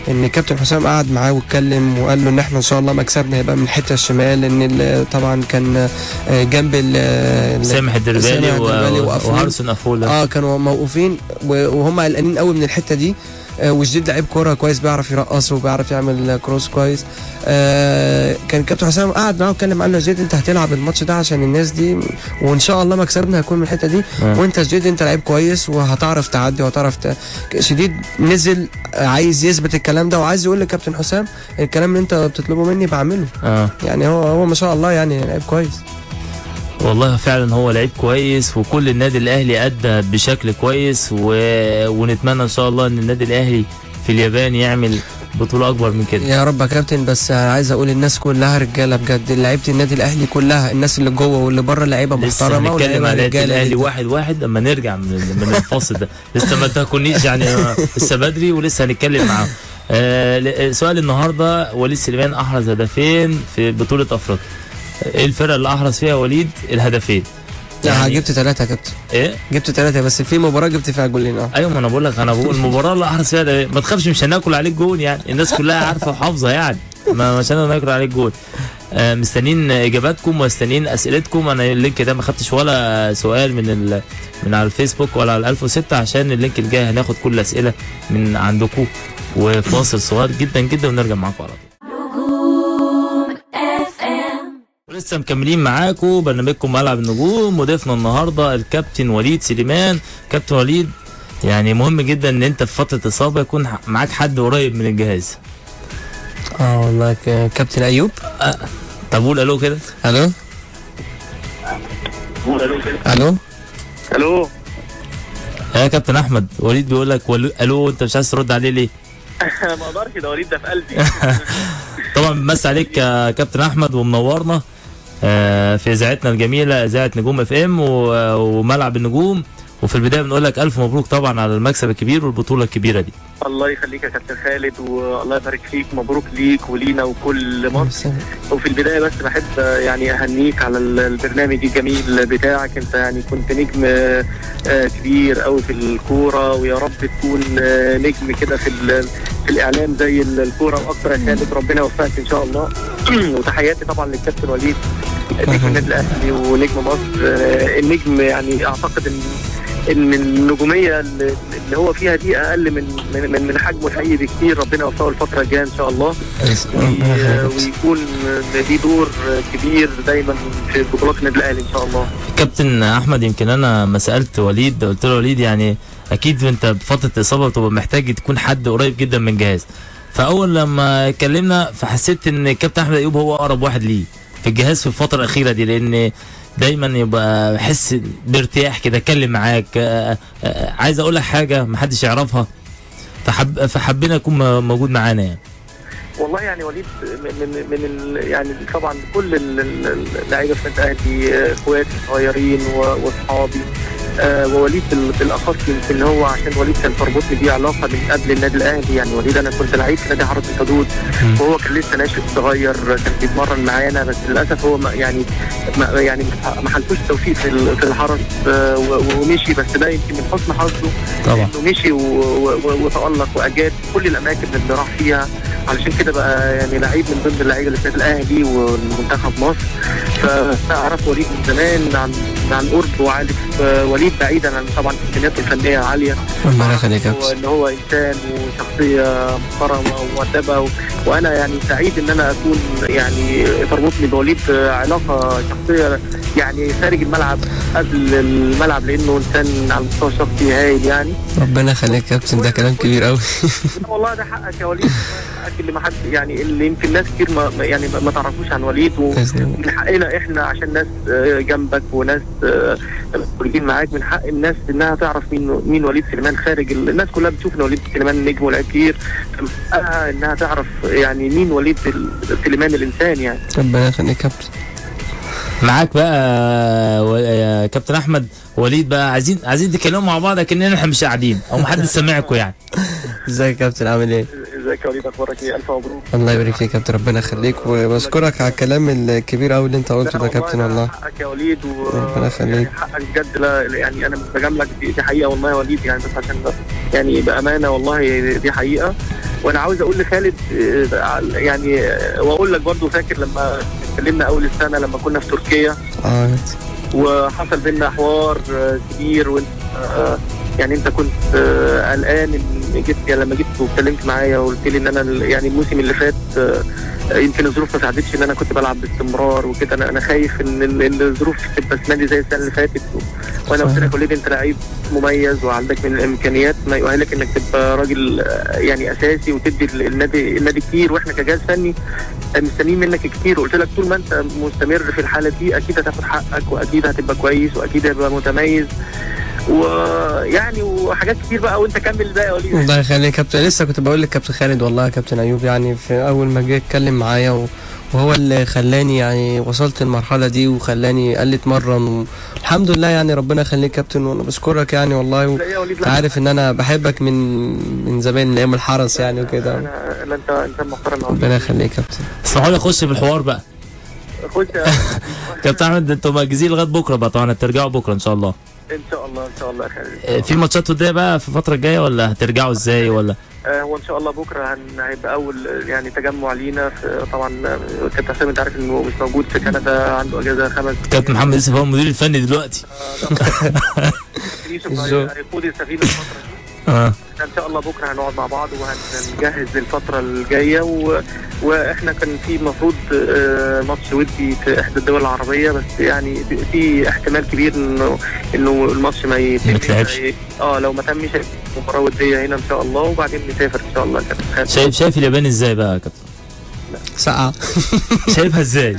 ان كابتن حسام قعد معاه واتكلم وقال له ان احنا ان شاء الله مكسبنا هيبقى من الحته الشمال ان ال- طبعا كان آه، جنب ال- ال- سامح الدربالي سامح الدربالي و- وقفول. وهارسون افولا اه كانوا موقوفين و- وهم قلقانين قوي من الحته دي آه، وجديد لعيب كوره كويس بيعرف يرقص وبيعرف يعمل كروس كويس آه كان كابتن حسام قعد معاه واتكلم قال له يا جديد انت هتلعب الماتش ده عشان الناس دي وان شاء الله مكسبنا هيكون من الحته دي آه. وانت يا جديد انت لعيب كويس وهتعرف تعدي وهتعرف ت... شديد نزل آه، عايز يثبت الكلام ده وعايز يقول لكابتن حسام الكلام اللي انت بتطلبه مني بعمله اه يعني هو هو ما شاء الله يعني لعيب كويس والله فعلا هو لعيب كويس وكل النادي الاهلي ادى بشكل كويس و... ونتمنى ان شاء الله ان النادي الاهلي في اليابان يعمل بطوله اكبر من كده يا رب يا كابتن بس عايز اقول الناس كلها رجاله بجد لعيبه النادي الاهلي كلها الناس اللي جوه واللي بره لعيبه لسه محترمه هنتكلم ولعيبه على النادي رجاله الاهلي جدا. واحد واحد اما نرجع من ال- من الفاصل ده لسه ما تكونيش يعني آه، لسه بدري ولسه هنتكلم معاهم آه ل- سؤال النهارده وليد سليمان احرز هدفين في بطوله افريقيا ايه الفرقه اللي احرز فيها وليد الهدفين لا يعني- جبت ثلاثه يا كابتن ايه جبت ثلاثه بس في مباراه جبت فيها جولين اه ايوه ما انا بقول لك انا بقول المباراه اللي احرز فيها ده ما تخافش مش هناكل عليك جون يعني الناس كلها عارفه وحافظه يعني ما مش هناكل عليك جون آه مستنيين اجاباتكم ومستنيين اسئلتكم انا اللينك ده ما خدتش ولا سؤال من ال... من على الفيسبوك ولا على 1006 عشان اللينك الجاي هناخد كل الاسئله من عندكم وفاصل صغير جدا جدا ونرجع معاكم على طول نجوم FM ولسه مكملين معاكم برنامجكم ملعب النجوم وضيفنا النهارده الكابتن وليد سليمان كابتن وليد يعني مهم جدا ان انت في فتره اصابه يكون ح- معاك حد قريب من الجهاز اه والله ك- كابتن ايوب طب قول الو كده الو الو الو يا كابتن احمد وليد بيقول لك ولو- الو انت مش عايز ترد عليه ليه ما اقدرش ده وليد ده في قلبي طبعا بمسي عليك يا كابتن احمد ومنورنا آه، في اذاعتنا الجميله اذاعه نجوم اف ام وملعب النجوم وفي البدايه بنقول لك الف مبروك طبعا على المكسب الكبير والبطوله الكبيره دي الله يخليك يا كابتن خالد والله يبارك فيك مبروك ليك ولينا وكل مصر وفي البدايه بس بحب يعني اهنيك على ال- البرنامج الجميل بتاعك انت يعني كنت نجم آه، آه، كبير قوي في الكوره ويا رب تكون آه، نجم كده في ال- في الاعلام زي ال- الكوره واكتر يا خالد ربنا يوفقك ان شاء الله وتحياتي طبعا للكابتن وليد نجم النادي الاهلي ونجم مصر آه، النجم يعني اعتقد ان ان النجوميه اللي اللي هو فيها دي اقل من من من, من حجمه الحقيقي بكتير ربنا يوفقه الفتره الجايه ان شاء الله وي- ويكون ليه دور كبير دايما في بطولات النادي الاهلي ان شاء الله كابتن احمد يمكن انا ما سالت وليد قلت له وليد يعني اكيد انت بفتره اصابه بتبقى محتاج تكون حد قريب جدا من جهاز فاول لما اتكلمنا فحسيت ان كابتن احمد ايوب هو اقرب واحد ليه في الجهاز في الفتره الاخيره دي لان دايما يبقى حس بارتياح كده اتكلم معاك آه، آه، عايز اقول لك حاجه محدش يعرفها فحب فحبينا يكون م- موجود معانا يعني والله يعني وليد من من, من ال يعني طبعا كل ال- ال- اللعيبه في النادي الاهلي آه، اخواتي صغيرين و- واصحابي آه، ووليد بال- بالاخص يمكن هو عشان وليد كان تربطني بيه علاقه من قبل النادي الاهلي يعني وليد انا كنت لعيب في نادي حرس الحدود مم. وهو كان لسه ناشئ صغير كان بيتمرن معانا بس للاسف هو ما يعني ما يعني ما حلفوش توفيق في ال- في الحرس آه، و- ومشي بس ده يمكن من حسن حظه طبعا انه مشي و- و- وتالق واجاد كل الاماكن اللي راح فيها علشان كده بقى يعني لعيب من ضمن اللعيبه اللي في النادي الاهلي والمنتخب مصر فاعرف وليد من زمان عن عن قرب وعارف آه، وليد بعيدا عن طبعا امكانياته الفنيه عاليه ربنا يخليك يا هو كابتن ان هو انسان وشخصيه محترمه ومؤدبه و... وانا يعني سعيد ان انا اكون يعني تربطني بوليد علاقه شخصيه يعني خارج الملعب قبل الملعب لانه انسان على المستوى الشخصي هايل يعني ربنا يخليك يا كابتن ده كلام كبير قوي لا والله ده حقك يا وليد حقك اللي ما حد يعني اللي يمكن ناس كتير ما ما- يعني ما- ما تعرفوش عن وليد و... من حقنا احنا عشان ناس آه، جنبك وناس آه، خارجين معاك من حق الناس انها تعرف مين مين وليد سليمان خارج ال- الناس كلها بتشوف ان وليد سليمان نجم ولاعب كبير فمن حقها انها تعرف يعني مين وليد ال- سليمان الانسان يعني ربنا يخليك يا كابتن معاك بقى و- يا كابتن احمد وليد بقى عايزين عايزين تتكلموا مع بعض لكننا احنا مش قاعدين او محدش سامعكم يعني ازيك يا كابتن عامل ايه ازيك يا وليد اخبارك ايه الف مبروك الله يبارك فيك يا كابتن ربنا يخليك وبشكرك على الكلام الكبير قوي اللي انت قلته ده يا كابتن والله حقك يا وليد و... ربنا يخليك. يعني حقك بجد لا يعني انا مش بجاملك دي, دي حقيقه والله يا وليد يعني بس عشان بس يعني بامانه والله دي حقيقه وانا عاوز اقول لخالد آه، يعني آه، واقول لك برضو فاكر لما اتكلمنا اول السنه لما كنا في تركيا اه وحصل بينا حوار آه، كبير وانت آه، يعني انت كنت آه، قلقان ان جيت يعني لما جيت واتكلمت معايا وقلت لي ان انا ال- يعني الموسم اللي فات آه، يمكن الظروف ما ساعدتش ان انا كنت بلعب باستمرار وكده انا انا خايف ان ال- ال- الظروف تبقى السنه دي زي السنه اللي فاتت و- وانا قلت صحيح. لك وليد انت لعيب مميز وعندك من الامكانيات ما يؤهلك انك تبقى راجل آه، يعني اساسي وتدي ال- النادي النادي كتير واحنا كجهاز فني مستنيين منك كتير وقلت لك طول ما انت مستمر في الحاله دي اكيد هتاخد حقك واكيد هتبقى كويس واكيد هتبقى متميز ويعني وحاجات كتير بقى وانت كمل الباقي يا وليد الله يخليك يا كابتن لسه كنت بقول لكابتن خالد والله يا كابتن ايوب يعني في اول ما جه اتكلم معايا و- وهو اللي خلاني يعني وصلت المرحله دي وخلاني قال لي اتمرن الحمد لله يعني ربنا يخليك يا كابتن وانا بشكرك يعني والله و... لا يا وليد لا عارف ان انا بحبك من من زمان من ايام الحرس يعني وكده انا لا انت انت محترم يا وليد ربنا يخليك يا كابتن اسمحوا لي اخش في الحوار بقى خش يا- كابتن احمد انتوا مأجزين لغايه بكره بقى طبعا هترجعوا بكره ان شاء الله ان شاء الله ان شاء الله يا خالد آه، في ماتشات وديه بقى في الفتره الجايه ولا هترجعوا ازاي ولا آه، هو ان شاء الله بكره هن- هيبقى اول آه، يعني تجمع لينا في طبعا آه، كابتن حسام انت عارف انه مش موجود في كندا عنده اجازه خمس كابتن محمد يوسف هو المدير الفني دلوقتي يوسف الزو. هيقود السفينه الفتره دي اه ان شاء الله بكره هنقعد مع بعض وهنجهز للفتره الجايه و... واحنا كان في المفروض آه، ماتش ودي في احدى الدول العربيه بس يعني في احتمال كبير انه انه الماتش ما يتمش ما يتلعبش. اه لو ما تمش هيبقى مباراه وديه هنا ان شاء الله وبعدين نسافر ان شاء الله يا كابتن خالد. شايف شايف اليابان ازاي بقى يا كابتن سقعه شايفها ازاي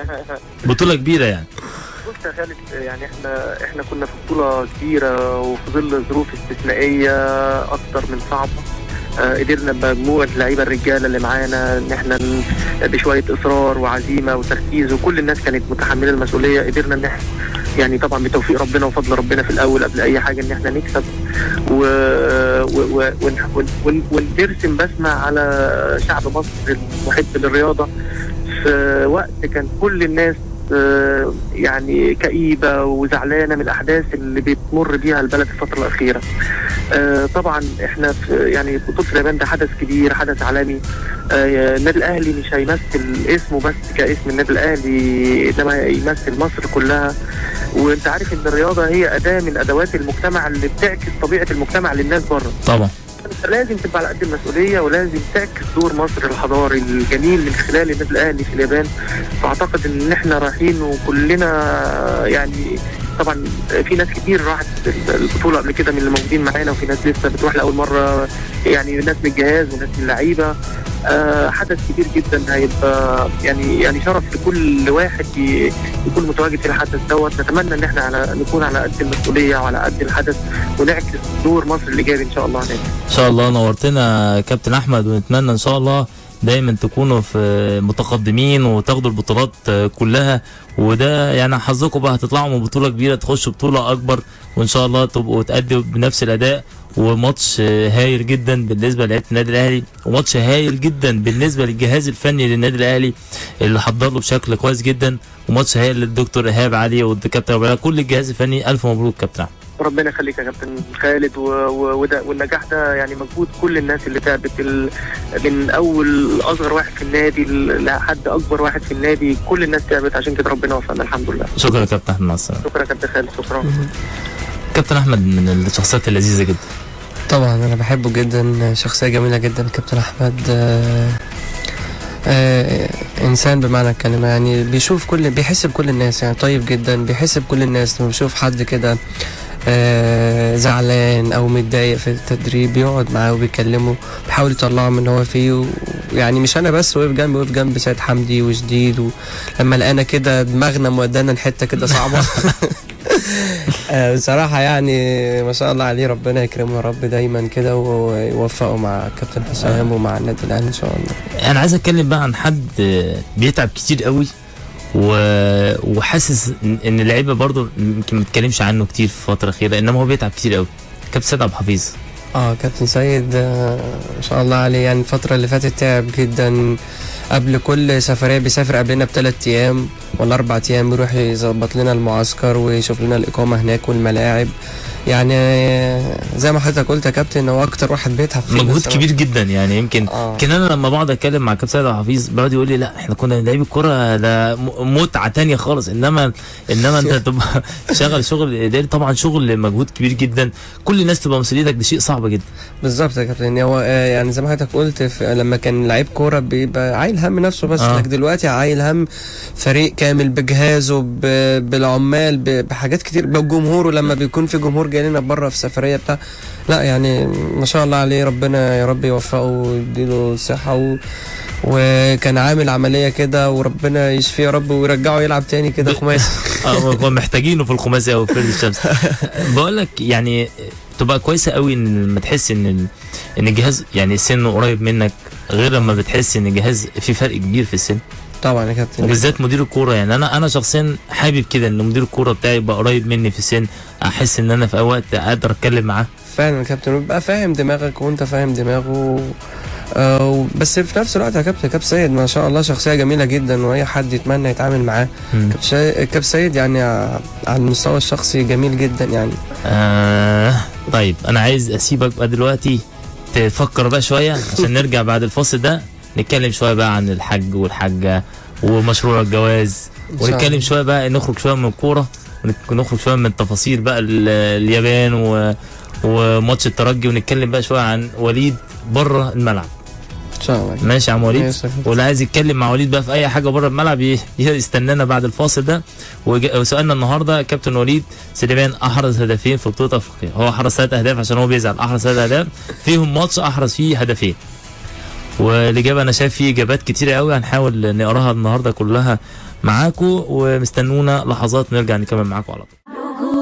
بطوله كبيره يعني بص يا خالد يعني احنا احنا كنا في بطوله كبيره وفي ظل ظروف استثنائيه اكتر من صعبه آه، قدرنا بمجموعه لعيبه الرجاله اللي معانا ان احنا ن- بشويه اصرار وعزيمه وتركيز وكل الناس كانت متحمله المسؤوليه قدرنا ان احنا يعني طبعا بتوفيق ربنا وفضل ربنا في الاول قبل اي حاجه ان احنا نكسب و... و... و... ون... ون... ون... ونرسم بسمه على شعب مصر المحب للرياضه في وقت كان كل الناس آه، يعني كئيبه وزعلانه من الاحداث اللي بتمر بيها البلد في الفتره الاخيره. آه، طبعا احنا في يعني بطوله اليابان ده حدث كبير حدث عالمي آه، النادي الاهلي مش هيمثل اسمه بس كاسم النادي الاهلي انما يمثل مصر كلها وانت عارف ان الرياضه هي اداه من ادوات المجتمع اللي بتعكس طبيعه المجتمع للناس بره. طبعا انت لازم تبقى على قد المسؤوليه ولازم تعكس دور مصر الحضاري الجميل من خلال النادي الاهلي في اليابان فاعتقد ان احنا رايحين وكلنا يعني طبعا في ناس كتير راحت البطوله قبل كده من اللي موجودين معانا وفي ناس لسه بتروح لاول مره يعني ناس من الجهاز وناس من اللعيبه آه، حدث كبير جدا هيبقى يعني يعني شرف لكل واحد ي- يكون متواجد في الحدث دوت نتمنى ان احنا على نكون على قد المسؤوليه وعلى قد الحدث ونعكس دور مصر الايجابي ان شاء الله هناك ان شاء الله نورتنا كابتن احمد ونتمنى ان شاء الله دايما تكونوا في متقدمين وتاخدوا البطولات آه، كلها وده يعني حظكم بقى هتطلعوا من بطوله كبيره تخشوا بطوله اكبر وان شاء الله تبقوا تأدوا بنفس الاداء وماتش آه، هايل جدا بالنسبه لعيبه النادي الاهلي وماتش هايل جدا بالنسبه للجهاز الفني للنادي الاهلي اللي حضر له بشكل كويس جدا وماتش هايل للدكتور ايهاب علي والكابتن أبو علاء، كل الجهاز الفني الف مبروك كابتن أحمد. ربنا يخليك يا كابتن خالد و... و... وده والنجاح ده يعني مجهود كل الناس اللي تعبت ال... من اول اصغر واحد في النادي ل- لحد اكبر واحد في النادي كل الناس تعبت عشان كده ربنا وفقنا الحمد لله شكرا يا كابتن احمد مع السلامه شكرا يا كابتن خالد شكرا كابتن احمد من الشخصيات اللذيذه جدا طبعا انا بحبه جدا شخصيه جميله جدا كابتن احمد آه، آه، انسان بمعنى الكلمه يعني بيشوف كل بيحس بكل الناس يعني طيب جدا بيحس بكل الناس لما بيشوف حد كده آه، زعلان او متضايق في التدريب بيقعد معاه وبيكلمه بيحاول يطلعه من اللي هو فيه ويعني مش انا بس وقف جنبي وقف جنب سيد حمدي وجديد ولما لقانا كده دماغنا مودانا لحته كده صعبه آه، بصراحة يعني ما شاء الله عليه ربنا يكرمه يا رب دايما كده ويوفقه مع كابتن حسام ومع النادي الاهلي ان شاء الله انا عايز اتكلم بقى عن حد بيتعب كتير قوي و... وحاسس ان إن اللعيبه برضه يمكن ما تتكلمش عنه كتير في الفتره الاخيره انما هو بيتعب كتير قوي كابتن سيد عبد الحفيظ اه كابتن سيد آه، ما شاء الله عليه يعني الفترة اللي فاتت تعب جدا قبل كل سفرية بيسافر قبلنا بثلاث أيام ولا أربع أيام يروح يظبط لنا المعسكر ويشوف لنا الإقامة هناك والملاعب يعني زي ما حضرتك قلت يا كابتن هو اكتر واحد بيتعب فيه مجهود بس أنا- كبير جدا يعني يمكن اه كان انا لما بقعد اتكلم مع كابتن سيد عبد الحفيظ بيقعد يقول لي لا احنا كنا لعيب الكوره ده م- متعه تانية خالص انما انما انت تبقى شغل شغل اداري طبعا شغل مجهود كبير جدا كل الناس تبقى مسؤوليتك ده شيء صعب جدا بالظبط يا كابتن هو آه، يعني زي ما حضرتك قلت في لما كان لعيب كوره بيبقى عايل هم نفسه بس آه. لك دلوقتي عايل هم فريق كامل بجهازه ب- بالعمال ب- بحاجات كتير بجمهوره لما بيكون في جمهور جاي لنا بره في سفريه بتاع لا يعني ما شاء الله عليه ربنا يا رب يوفقه ويديله الصحه و... وكان عامل عمليه كده وربنا يشفيه يا رب ويرجعه يلعب تاني كده ب- خماسي اه هو محتاجينه في الخماسي او في فرد الشمس بقول لك يعني تبقى كويسه قوي ان لما تحس ان ال- ان الجهاز يعني سنه قريب منك غير لما بتحس ان الجهاز في فرق كبير في السن طبعا يا كابتن وبالذات مدير الكوره يعني انا انا شخصيا حابب كده ان مدير الكوره بتاعي يبقى قريب مني في السن احس ان انا في اي وقت قادر اتكلم معاه فعلا يا كابتن ويبقى فاهم دماغك وانت فاهم دماغه آه بس في نفس الوقت يا كابتن كاب سيد ما شاء الله شخصيه جميله جدا واي حد يتمنى يتعامل معاه مم. كاب شا- كاب سيد يعني ع- على المستوى الشخصي جميل جدا يعني آه طيب انا عايز اسيبك بقى دلوقتي تفكر بقى شويه عشان نرجع بعد الفاصل ده نتكلم شويه بقى عن الحج والحاجه ومشروع الجواز إن شاء ونتكلم الله. شويه بقى نخرج شويه من الكوره ونخرج شويه من تفاصيل بقى ال- اليابان و وماتش الترجي ونتكلم بقى شويه عن وليد بره الملعب ان شاء الله ماشي يا عم وليد ماشي يا كابتن. واللي عايز يتكلم مع وليد بقى في اي حاجه بره الملعب ي- يستنانا بعد الفاصل ده وج- وسؤالنا النهارده كابتن وليد سليمان احرز هدفين في بطوله افريقيا هو احرز ثلاث اهداف عشان هو بيزعل احرز ثلاث اهداف فيهم ماتش احرز فيه هدفين والاجابه انا شايف فيه اجابات كتيره قوي هنحاول نقراها النهارده كلها معاكم ومستنونا لحظات نرجع نكمل معاكم على طول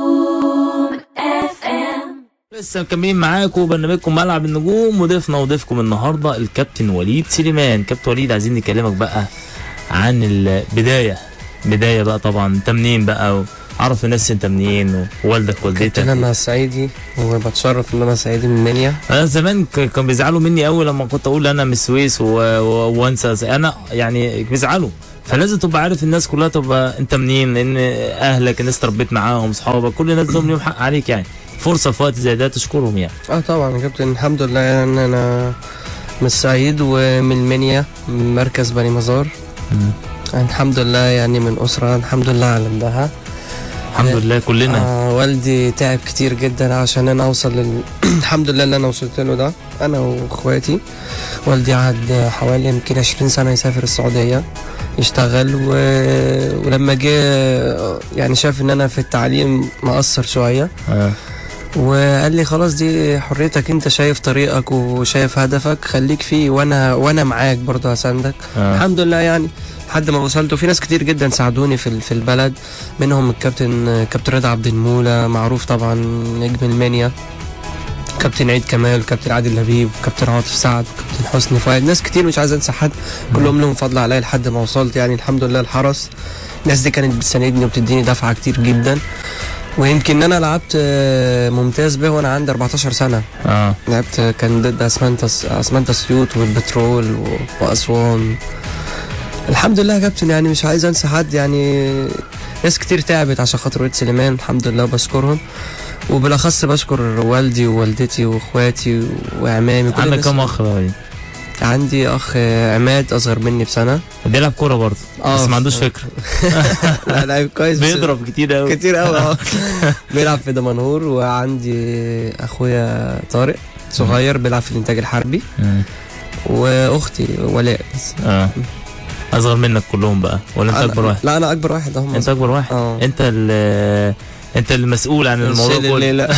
نجوم اف ام لسه مكملين معاكم برنامجكم ملعب النجوم وضيفنا وضيفكم النهارده الكابتن وليد سليمان كابتن وليد عايزين نكلمك بقى عن البدايه بدايه بقى طبعا انت منين بقى عرف الناس انت منين ووالدك كابتن والدتك انا صعيدي وبتشرف ان انا صعيدي من منيا انا زمان ك- كانوا بيزعلوا مني قوي لما كنت اقول انا من السويس و- و- وانسى انا يعني بيزعلوا فلازم تبقى عارف الناس كلها تبقى انت منين لان اهلك الناس تربيت معاهم اصحابك كل الناس دول ليهم حق عليك يعني فرصه في وقت زي ده تشكرهم يعني اه طبعا يا كابتن الحمد لله يعني انا من الصعيد ومن منيا من مركز بني مزار يعني الحمد لله يعني من اسره الحمد لله على ده الحمد لله كلنا آه والدي تعب كتير جدا عشان انا اوصل لل... الحمد لله اللي انا وصلت له ده انا واخواتي والدي قعد حوالي يمكن 20 سنه يسافر السعوديه يشتغل و... ولما جه يعني شاف ان انا في التعليم مقصر شويه آه. وقال لي خلاص دي حريتك انت شايف طريقك وشايف هدفك خليك فيه وانا وانا معاك برضه هساندك آه. الحمد لله يعني لحد ما وصلت وفي ناس كتير جدا ساعدوني في ال- في البلد منهم الكابتن كابتن رضا عبد المولى معروف طبعا نجم المنيا كابتن عيد كمال كابتن عادل لبيب كابتن عاطف سعد كابتن حسني فؤاد ناس كتير مش عايز انسى حد كلهم لهم فضل عليا لحد ما وصلت يعني الحمد لله الحرس الناس دي كانت بتساندني وبتديني دفعه كتير جدا ويمكن انا لعبت آه، ممتاز به وانا عندي 14 سنه اه لعبت كان ضد اسمنت اسمنت اسيوط والبترول و- واسوان الحمد لله يا كابتن يعني مش عايز انسى حد يعني ناس كتير تعبت عشان خاطر وليد سليمان الحمد لله بشكرهم وبالاخص بشكر والدي ووالدتي واخواتي وعمامي كل عندك الناس- كام اخ بقى وليد؟ عندي اخ عماد اصغر مني بسنه بيلعب كوره برضه آه. بس ما عندوش فكره لا لعيب كويس بس بيضرب كتير قوي كتير قوي اه بيلعب في دمنهور وعندي اخويا طارق صغير بيلعب في الانتاج الحربي واختي ولاء اه اصغر منك كلهم بقى ولا انت أنا- اكبر واحد لا انا اكبر واحد اهو انت اكبر واحد اه انت ال انت المسؤول عن الموضوع شيل كله الليلة.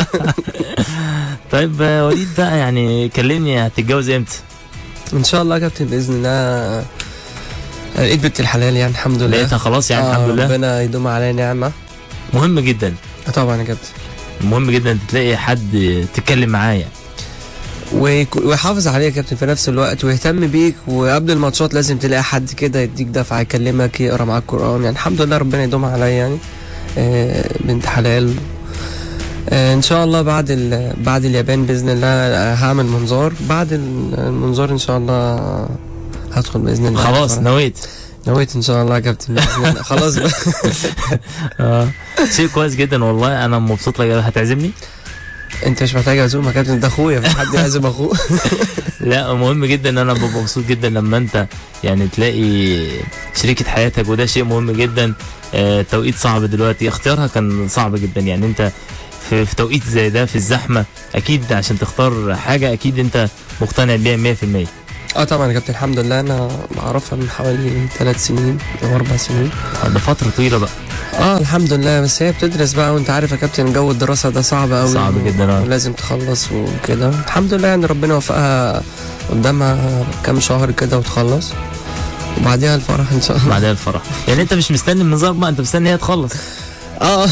طيب آه، وليد بقى يعني كلمني هتتجوز امتى؟ ان شاء الله يا كابتن باذن الله لقيت بنت الحلال يعني الحمد لله لقيتها خلاص يعني آه، الحمد لله ربنا يدوم عليا نعمه مهم جدا آه، طبعا يا كابتن مهم جدا انت تلاقي حد تتكلم معاه يعني ويك- ويحافظ عليك يا كابتن في نفس الوقت ويهتم بيك وقبل الماتشات لازم تلاقي حد كده يديك دفعه يكلمك يقرا معاك قران يعني الحمد لله ربنا يدوم عليا يعني آه، بنت حلال آه، ان شاء الله بعد ال... بعد اليابان باذن الله آه، هعمل منظار بعد ال- المنظار ان شاء الله هدخل باذن الله خلاص فرح. نويت نويت ان شاء الله يا كابتن بإذن الله. خلاص بقى آه. شيء كويس جدا والله انا مبسوط لك هتعزمني انت مش محتاج عزومه يا كابتن ده اخويا في حد يعزم اخوه لا مهم جدا ان انا ببقى مبسوط جدا لما انت يعني تلاقي شريكة حياتك وده شيء مهم جدا آه توقيت صعب دلوقتي اختيارها كان صعب جدا يعني انت في, في توقيت زي ده في الزحمة اكيد عشان تختار حاجة اكيد انت مقتنع بيها 100% اه طبعا يا كابتن الحمد لله انا بعرفها من حوالي ثلاث سنين او اربع سنين آه، ده فترة طويلة بقى اه الحمد لله بس هي بتدرس بقى وانت عارف يا كابتن جو الدراسه ده صعب قوي صعب جدا، آه. ولازم تخلص وكده الحمد لله يعني ربنا وفقها قدامها كام شهر كده وتخلص وبعديها الفرح ان شاء الله بعدها الفرح يعني انت مش مستني النظام بقى انت مستني هي تخلص اه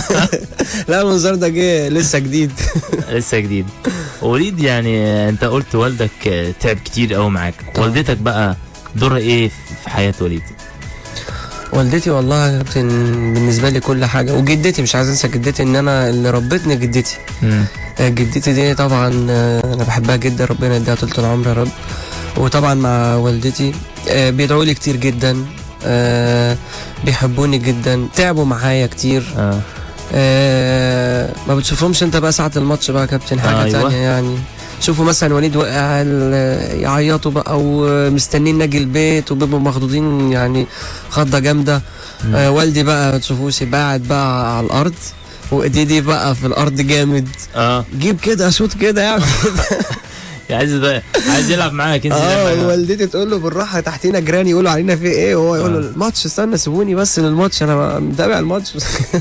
لا المنظر ده جه لسه جديد لسه جديد وليد يعني انت قلت والدك تعب كتير قوي معاك طبعا. والدتك بقى دورها ايه في حياة وليد والدتي والله يا كابتن بالنسبه لي كل حاجه وجدتي مش عايز انسى جدتي ان انا اللي ربتني جدتي مم. آه، جدتي دي طبعا آه، انا بحبها جدا ربنا يديها طول العمر يا رب وطبعا مع والدتي آه، بيدعوا لي كتير جدا آه، بيحبوني جدا تعبوا معايا كتير آه. آه، ما بتشوفهمش انت بقى ساعة الماتش بقى يا كابتن حاجة أيوة. تانية يعني شوفوا مثلا وليد وقع ال- يعيطوا بقى ومستنين ناجي البيت وبيبقوا مخضوضين يعني خضة جامدة مم. آه والدي بقى ما تشوفوش قاعد بقى على الأرض وإيدي بقى في الأرض جامد اه جيب كده شوط كده يعني عايز بقى عايز يلعب معاك انت اه والدتي تقول له بالراحه تحتينا جيران يقولوا علينا في ايه وهو يقول له آه. الماتش استنى سيبوني بس للماتش انا متابع الماتش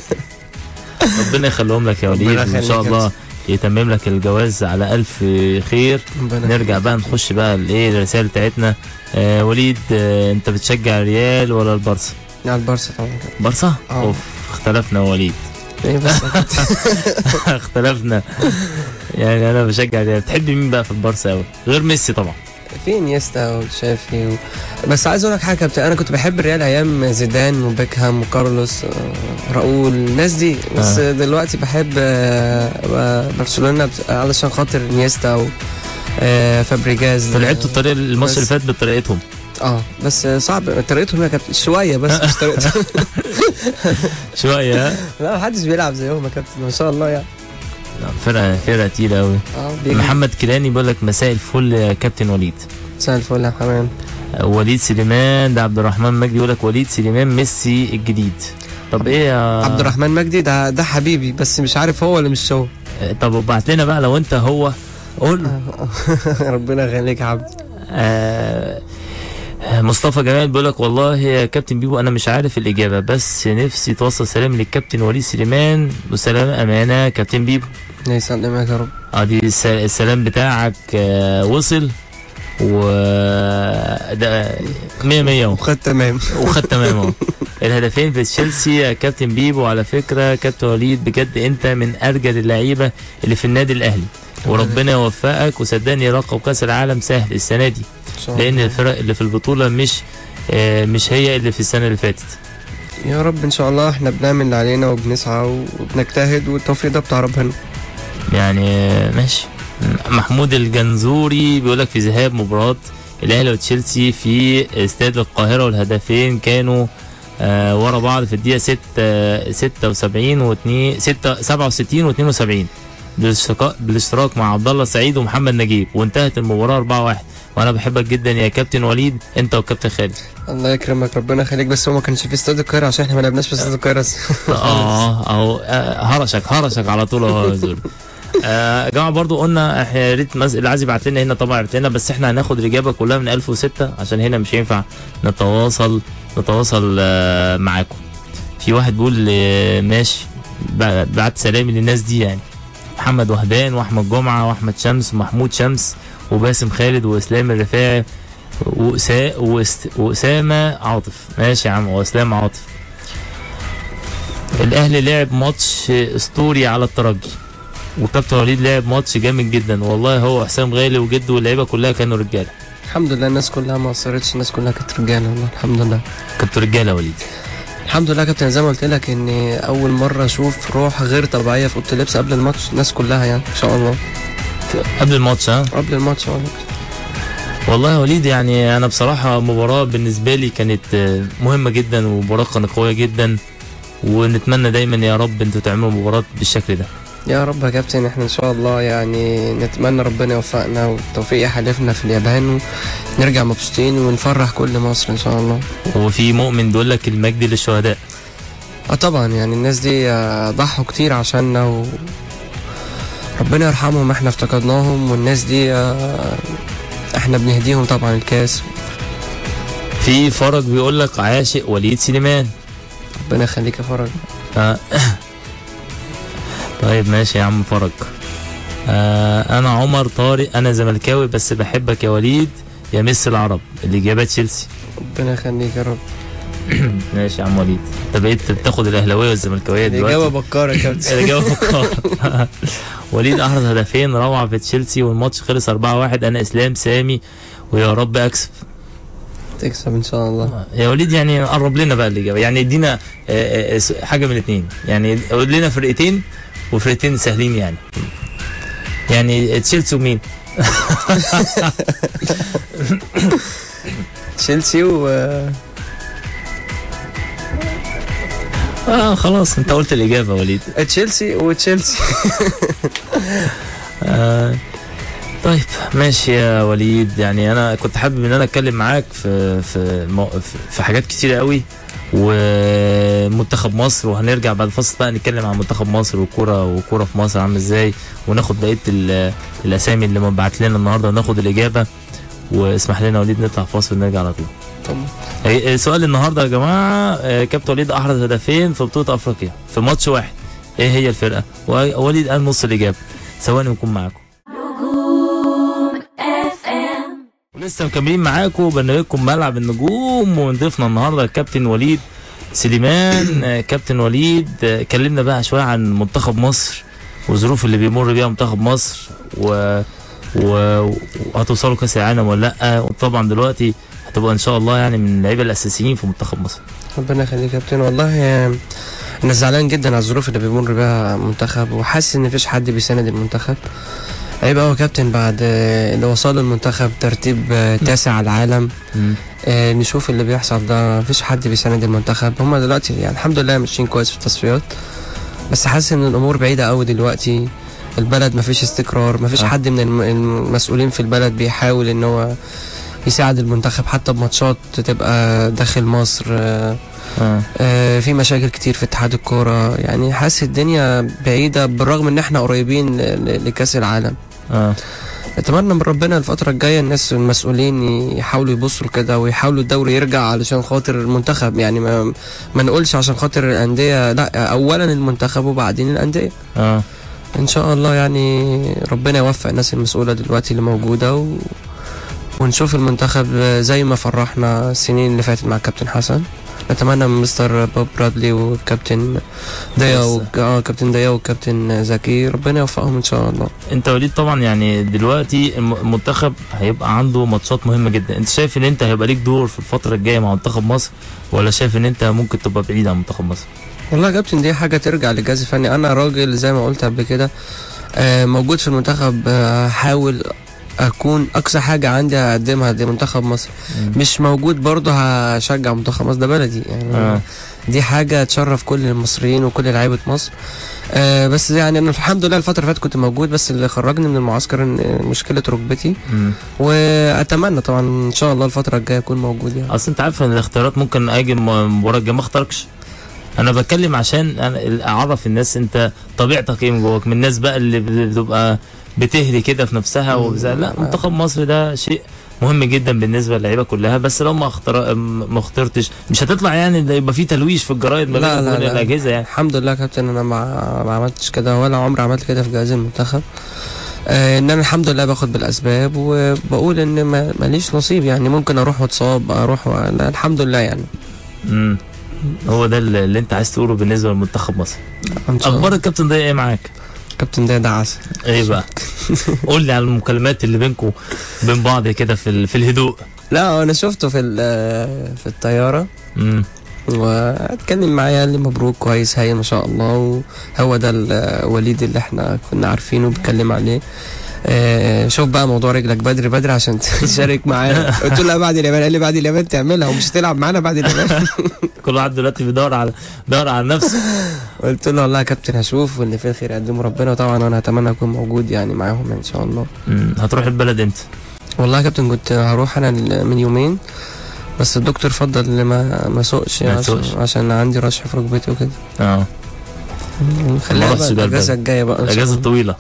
ربنا يخليهم لك يا وليد ربنا وان يخليك شاء يا الله يتمم لك الجواز على الف خير نرجع بقى نخش بقى الايه الرسائل بتاعتنا آه وليد آه انت بتشجع الريال ولا البارسا على البارسا طبعا بارسا آه. اوف اختلفنا يا وليد ايه بس اختلفنا يعني انا بشجع الريال بتحب مين بقى في البارسا قوي غير ميسي طبعا في انيستا وتشافي و... بس عايز اقول لك حاجه يا كابتن انا كنت بحب الريال ايام زيدان وبيكهام وكارلوس آه، راؤول الناس دي بس آه. دلوقتي بحب آه، آه، برشلونه بت- علشان خاطر انيستا و آه، فابريجاز فلعبتوا الطريقه الماتش بس- اللي فات بطريقتهم اه بس صعب طريقتهم يا كابتن شويه بس مش طريقتهم شويه ها؟ لا محدش بيلعب زيهم يا كابتن ما شاء الله يعني لا، فرقه فرقه تقيله قوي اه بيجي محمد كيلاني بيقول لك مساء الفل يا كابتن وليد مساء الفل يا حمام وليد سليمان ده عبد الرحمن مجدي يقول لك وليد سليمان ميسي الجديد طب ايه يا عبد الرحمن مجدي ده ده حبيبي بس مش عارف هو ولا مش هو طب ابعت لنا بقى لو انت هو قول ربنا يخليك يا عبد آه مصطفى جمال بيقول لك والله يا كابتن بيبو انا مش عارف الاجابه بس نفسي توصل سلام للكابتن وليد سليمان وسلام امانه كابتن بيبو يسلمك يا رب اه دي الس- السلام بتاعك آه وصل و ده 100 100 اهو وخد تمام وخد تمام اهو الهدفين في تشيلسي يا كابتن بيبو على فكره كابتن وليد بجد انت من ارجل اللعيبه اللي في النادي الاهلي وربنا يوفقك وصدقني لقب كاس العالم سهل السنه دي إن شاء الله. لان الفرق اللي في البطوله مش آه، مش هي اللي في السنه اللي فاتت يا رب ان شاء الله احنا بنعمل اللي علينا وبنسعى وبنجتهد والتوفيق ده بتاع ربنا يعني آه، ماشي محمود الجنزوري بيقول لك في ذهاب مباراه الاهلي وتشيلسي في استاد القاهره والهدفين كانوا آه ورا بعض في الدقيقه 6 76 و 2 6 67 و 72 بالاشتراك بالاشتراك مع عبد الله سعيد ومحمد نجيب وانتهت المباراه 4-1 وانا بحبك جدا يا كابتن وليد انت والكابتن خالد الله يكرمك ربنا يخليك بس هو ما كانش في استاد القاهره عشان احنا ما لعبناش في استاد القاهره اه اهو آه، هرشك هرشك على طول اهو يا زول آه، يا جماعه برضو قلنا احنا يا ريت مز... اللي عايز يبعت لنا هنا طبعا يبعت لنا بس احنا هناخد الاجابه كلها من 1006 عشان هنا مش هينفع نتواصل نتواصل آه، معاكم في واحد بيقول آه، ماشي ب- بعت سلامي للناس دي يعني محمد وهدان واحمد جمعه واحمد شمس ومحمود شمس وباسم خالد واسلام الرفاعي وأسا... وأست... واسامه عاطف ماشي يا عم واسلام عاطف الاهلي لعب ماتش اسطوري على الترجي وكابتن وليد لعب ماتش جامد جدا والله هو حسام غالي وجده واللعيبه كلها كانوا رجاله الحمد لله الناس كلها ما قصرتش الناس كلها كانت رجاله والله الحمد لله كنتوا رجاله وليد الحمد لله يا كابتن زي ما قلت لك ان اول مره اشوف روح غير طبيعيه في اوضه اللبس قبل الماتش الناس كلها يعني ان شاء الله قبل الماتش ها قبل الماتش والله والله يا وليد يعني انا بصراحه مباراه بالنسبه لي كانت آه، مهمه جدا ومباراه كانت قويه جدا ونتمنى دايما يا رب انتوا تعملوا مباراه بالشكل ده يا رب يا كابتن احنا ان شاء الله يعني نتمنى ربنا يوفقنا والتوفيق يحالفنا في اليابان ونرجع مبسوطين ونفرح كل مصر ان شاء الله وفي مؤمن بيقول لك المجد للشهداء اه طبعا يعني الناس دي آه، ضحوا كتير عشاننا و ربنا يرحمهم احنا افتقدناهم والناس دي آه، احنا بنهديهم طبعا الكاس في فرج بيقول لك عاشق وليد سليمان ربنا يخليك يا فرج آه. طيب ماشي يا عم فرج آه انا عمر طارق انا زملكاوي بس بحبك يا وليد يا ميسي العرب الاجابه تشيلسي ربنا يخليك يا رب ماشي يا عم وليد انت بقيت بتاخد الاهلاويه والزملكاويه دلوقتي الإجابة بكارة يا كابتن الإجابة بكار وليد أحرز هدفين روعة في تشيلسي والماتش خلص 4-1 أنا إسلام سامي ويا رب أكسب تكسب إن شاء الله يا وليد يعني قرب لنا بقى الإجابة يعني ادينا آه، آه، س- حاجة من الاثنين يعني قول لنا فرقتين وفرقتين سهلين يعني يعني تشيلسي ومين؟ تشيلسي و اه خلاص انت قلت الإجابة يا وليد تشيلسي وتشيلسي آه طيب ماشي يا وليد يعني انا كنت حابب ان انا اتكلم معاك في في مو- في- في حاجات كتيره قوي ومنتخب مصر وهنرجع بعد الفصل بقى نتكلم عن منتخب مصر والكوره والكوره في مصر عامله ازاي وناخد بقيه ال- الاسامي اللي مبعت لنا النهارده وناخد الاجابه واسمح لنا يا وليد نطلع فاصل ونرجع على طول طبعا. إيه- سؤال النهارده يا جماعه آه، كابتن وليد احرز هدفين في بطوله افريقيا في ماتش واحد ايه هي الفرقه ووليد قال نص الاجابه ثواني ونكون معاكم نجوم اف ام ولسه مكملين معاكم برنامجكم ملعب النجوم وضيفنا النهارده الكابتن وليد سليمان آه، كابتن وليد آه، كلمنا بقى شويه عن منتخب مصر والظروف اللي بيمر بيها منتخب مصر و و- وهتوصلوا كاس العالم ولا لا وطبعا دلوقتي هتبقى ان شاء الله يعني من اللعيبه الاساسيين في منتخب مصر ربنا يخليك يا كابتن والله آه، انا زعلان جدا على الظروف اللي بيمر بيها المنتخب وحاسس ان مفيش حد بيساند المنتخب عيب قوي يا كابتن بعد آه، اللي وصل المنتخب ترتيب آه، تاسع على العالم مم. آه، نشوف اللي بيحصل ده مفيش حد بيساند المنتخب هما دلوقتي يعني الحمد لله ماشيين كويس في التصفيات بس حاسس ان الامور بعيده قوي دلوقتي البلد مفيش استقرار مفيش آه. حد من الم- المسؤولين في البلد بيحاول ان هو يساعد المنتخب حتى بماتشات تبقى داخل مصر آه، آه. آه، في مشاكل كتير في اتحاد الكوره يعني حاسس الدنيا بعيده بالرغم ان احنا قريبين ل- ل- لكاس العالم آه. اتمنى من ربنا الفترة الجاية الناس المسؤولين يحاولوا يبصوا لكده ويحاولوا الدوري يرجع علشان خاطر المنتخب يعني ما ما نقولش عشان خاطر الأندية لا أولا المنتخب وبعدين الأندية آه. إن شاء الله يعني ربنا يوفق الناس المسؤولة دلوقتي اللي موجودة و... ونشوف المنتخب زي ما فرحنا السنين اللي فاتت مع كابتن حسن نتمنى من مستر بوب برادلي والكابتن ديا و... اه كابتن ديا والكابتن زكي ربنا يوفقهم ان شاء الله انت وليد طبعا يعني دلوقتي الم- المنتخب هيبقى عنده ماتشات مهمه جدا انت شايف ان انت هيبقى ليك دور في الفتره الجايه مع منتخب مصر ولا شايف ان انت ممكن تبقى بعيد عن منتخب مصر والله يا كابتن دي حاجة ترجع للجهاز الفني أنا راجل زي ما قلت قبل كده آه، موجود في المنتخب آه، هحاول أكون أقصى حاجة عندي هقدمها لمنتخب مصر مش موجود برضه هشجع منتخب مصر ده بلدي يعني آه. دي حاجة تشرف كل المصريين وكل لعيبة مصر آه بس يعني أنا الحمد لله الفترة اللي فاتت كنت موجود بس اللي خرجني من المعسكر إن مشكلة ركبتي مم. وأتمنى طبعا إن شاء الله الفترة الجاية أكون موجود يعني اصل انت عارف ان الاختيارات ممكن اجي الم- المباراه الجايه ما اختاركش انا بتكلم عشان انا اعرف الناس انت طبيعتك ايه من جواك من الناس بقى اللي بتبقى بتهري كده في نفسها وبزا لا منتخب مصر ده شيء مهم جدا بالنسبه للعيبه كلها بس لو ما اختار ما اخترتش مش هتطلع يعني ده يبقى في تلويش في الجرايد ما لا، بين لا، كل لا. الاجهزه يعني الحمد لله يا كابتن انا ما ما عملتش كده ولا عمري عملت كده في جهاز المنتخب آه ان انا الحمد لله باخد بالاسباب وبقول ان ما ماليش نصيب يعني ممكن اروح واتصاب اروح و... لا الحمد لله يعني امم هو ده اللي اللي انت عايز تقوله بالنسبه لمنتخب مصر ان شاء اخبار الله الكابتن ده ايه معاك كابتن ده ده عسل ايه بقى قول لي على المكالمات اللي بينكم بين بعض كده في ال- في الهدوء لا انا شفته في ال- في الطياره امم واتكلم معايا قال لي مبروك كويس هايل ما شاء الله وهو ده الوليد اللي احنا كنا عارفينه بيتكلم عليه آه، شوف بقى موضوع رجلك بدري بدري عشان تشارك معانا قلت له لا بعد اليابان قال لي بعد اليابان تعملها ومش هتلعب معانا بعد اليابان كل واحد دلوقتي بيدور على بيدور على نفسه قلت له والله يا كابتن هشوف واللي فيه الخير يقدمه ربنا وطبعا انا اتمنى اكون موجود يعني معاهم ان شاء الله مم. هتروح البلد امتى؟ والله يا كابتن كنت هروح انا ال- من يومين بس الدكتور فضل ان ما ما سوقش ما عشان, تسوقش. عشان عندي رشح في ركبتي وكده اه خليها رحتش بقى بقى الاجازه البلد. الجايه بقى إن شاء الاجازه الله. طويله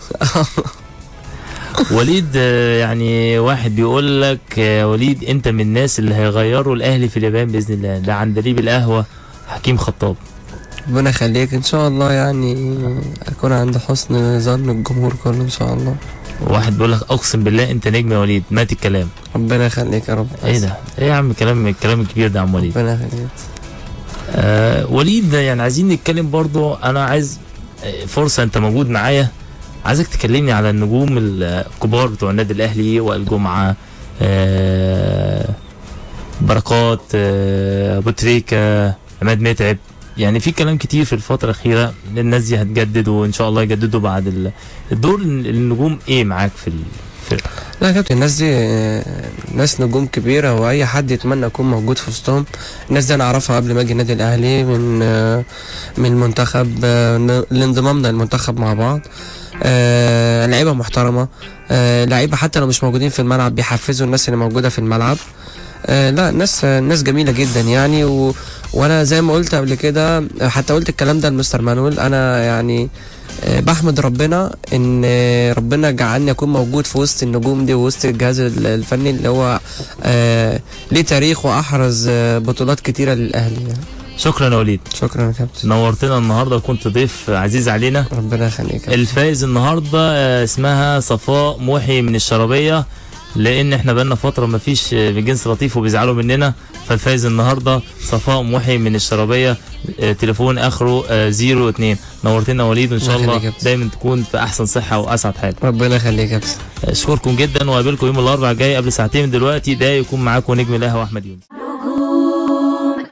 وليد آه، يعني واحد بيقول لك يا وليد انت من الناس اللي هيغيروا الاهلي في اليابان باذن الله ده عندليب القهوه حكيم خطاب ربنا يخليك ان شاء الله يعني اكون عند حسن ظن الجمهور كله ان شاء الله واحد بيقول لك اقسم بالله انت نجم يا وليد مات الكلام ربنا يخليك يا رب ايه ده ايه يا عم كلام الكلام الكبير ده يا عم وليد ربنا يخليك آه وليد يعني عايزين نتكلم برضو انا عايز آه، فرصه انت موجود معايا عايزك تكلمني على النجوم الكبار بتوع النادي الاهلي وائل جمعه آه بركات آه ابو تريكه عماد متعب يعني في كلام كتير في الفتره الاخيره الناس دي هتجدد وان شاء الله يجددوا بعد ال- الدور النجوم ايه معاك في الفرقه لا يا كابتن الناس دي آه، ناس نجوم كبيرة وأي حد يتمنى أكون موجود في وسطهم الناس دي أنا أعرفها قبل ما أجي النادي الأهلي من آه، من المنتخب آه، ن- لانضمامنا للمنتخب مع بعض آه، لعيبة محترمة آه، لعيبة حتى لو مش موجودين في الملعب بيحفزوا الناس اللي موجودة في الملعب آه، لا ناس آه، ناس جميلة جدا يعني و... وانا زي ما قلت قبل كده آه، حتى قلت الكلام ده لمستر مانويل انا يعني آه، بحمد ربنا ان آه، ربنا جعلني اكون موجود في وسط النجوم دي ووسط الجهاز ال- الفني اللي هو آه، ليه تاريخ واحرز آه، بطولات كتيره للاهلي يعني. شكرا يا وليد شكرا يا كابتن نورتنا النهارده وكنت ضيف عزيز علينا ربنا يخليك يا كابتن. الفايز النهارده آه، اسمها صفاء محي من الشرابيه لان احنا بقالنا فتره ما فيش آه، بجنس لطيف وبيزعلوا مننا فالفايز النهارده صفاء محي من الشرابيه آه، تليفون اخره آه، 02 نورتنا يا وليد وان شاء الله الله يخليك يا كابتن. دايما تكون في احسن صحه واسعد حال ربنا يخليك يا كابتن اشكركم جدا وقابلكم يوم الاربعاء الجاي قبل ساعتين من دلوقتي ده يكون معاكم نجم القهوه احمد يونس نجوم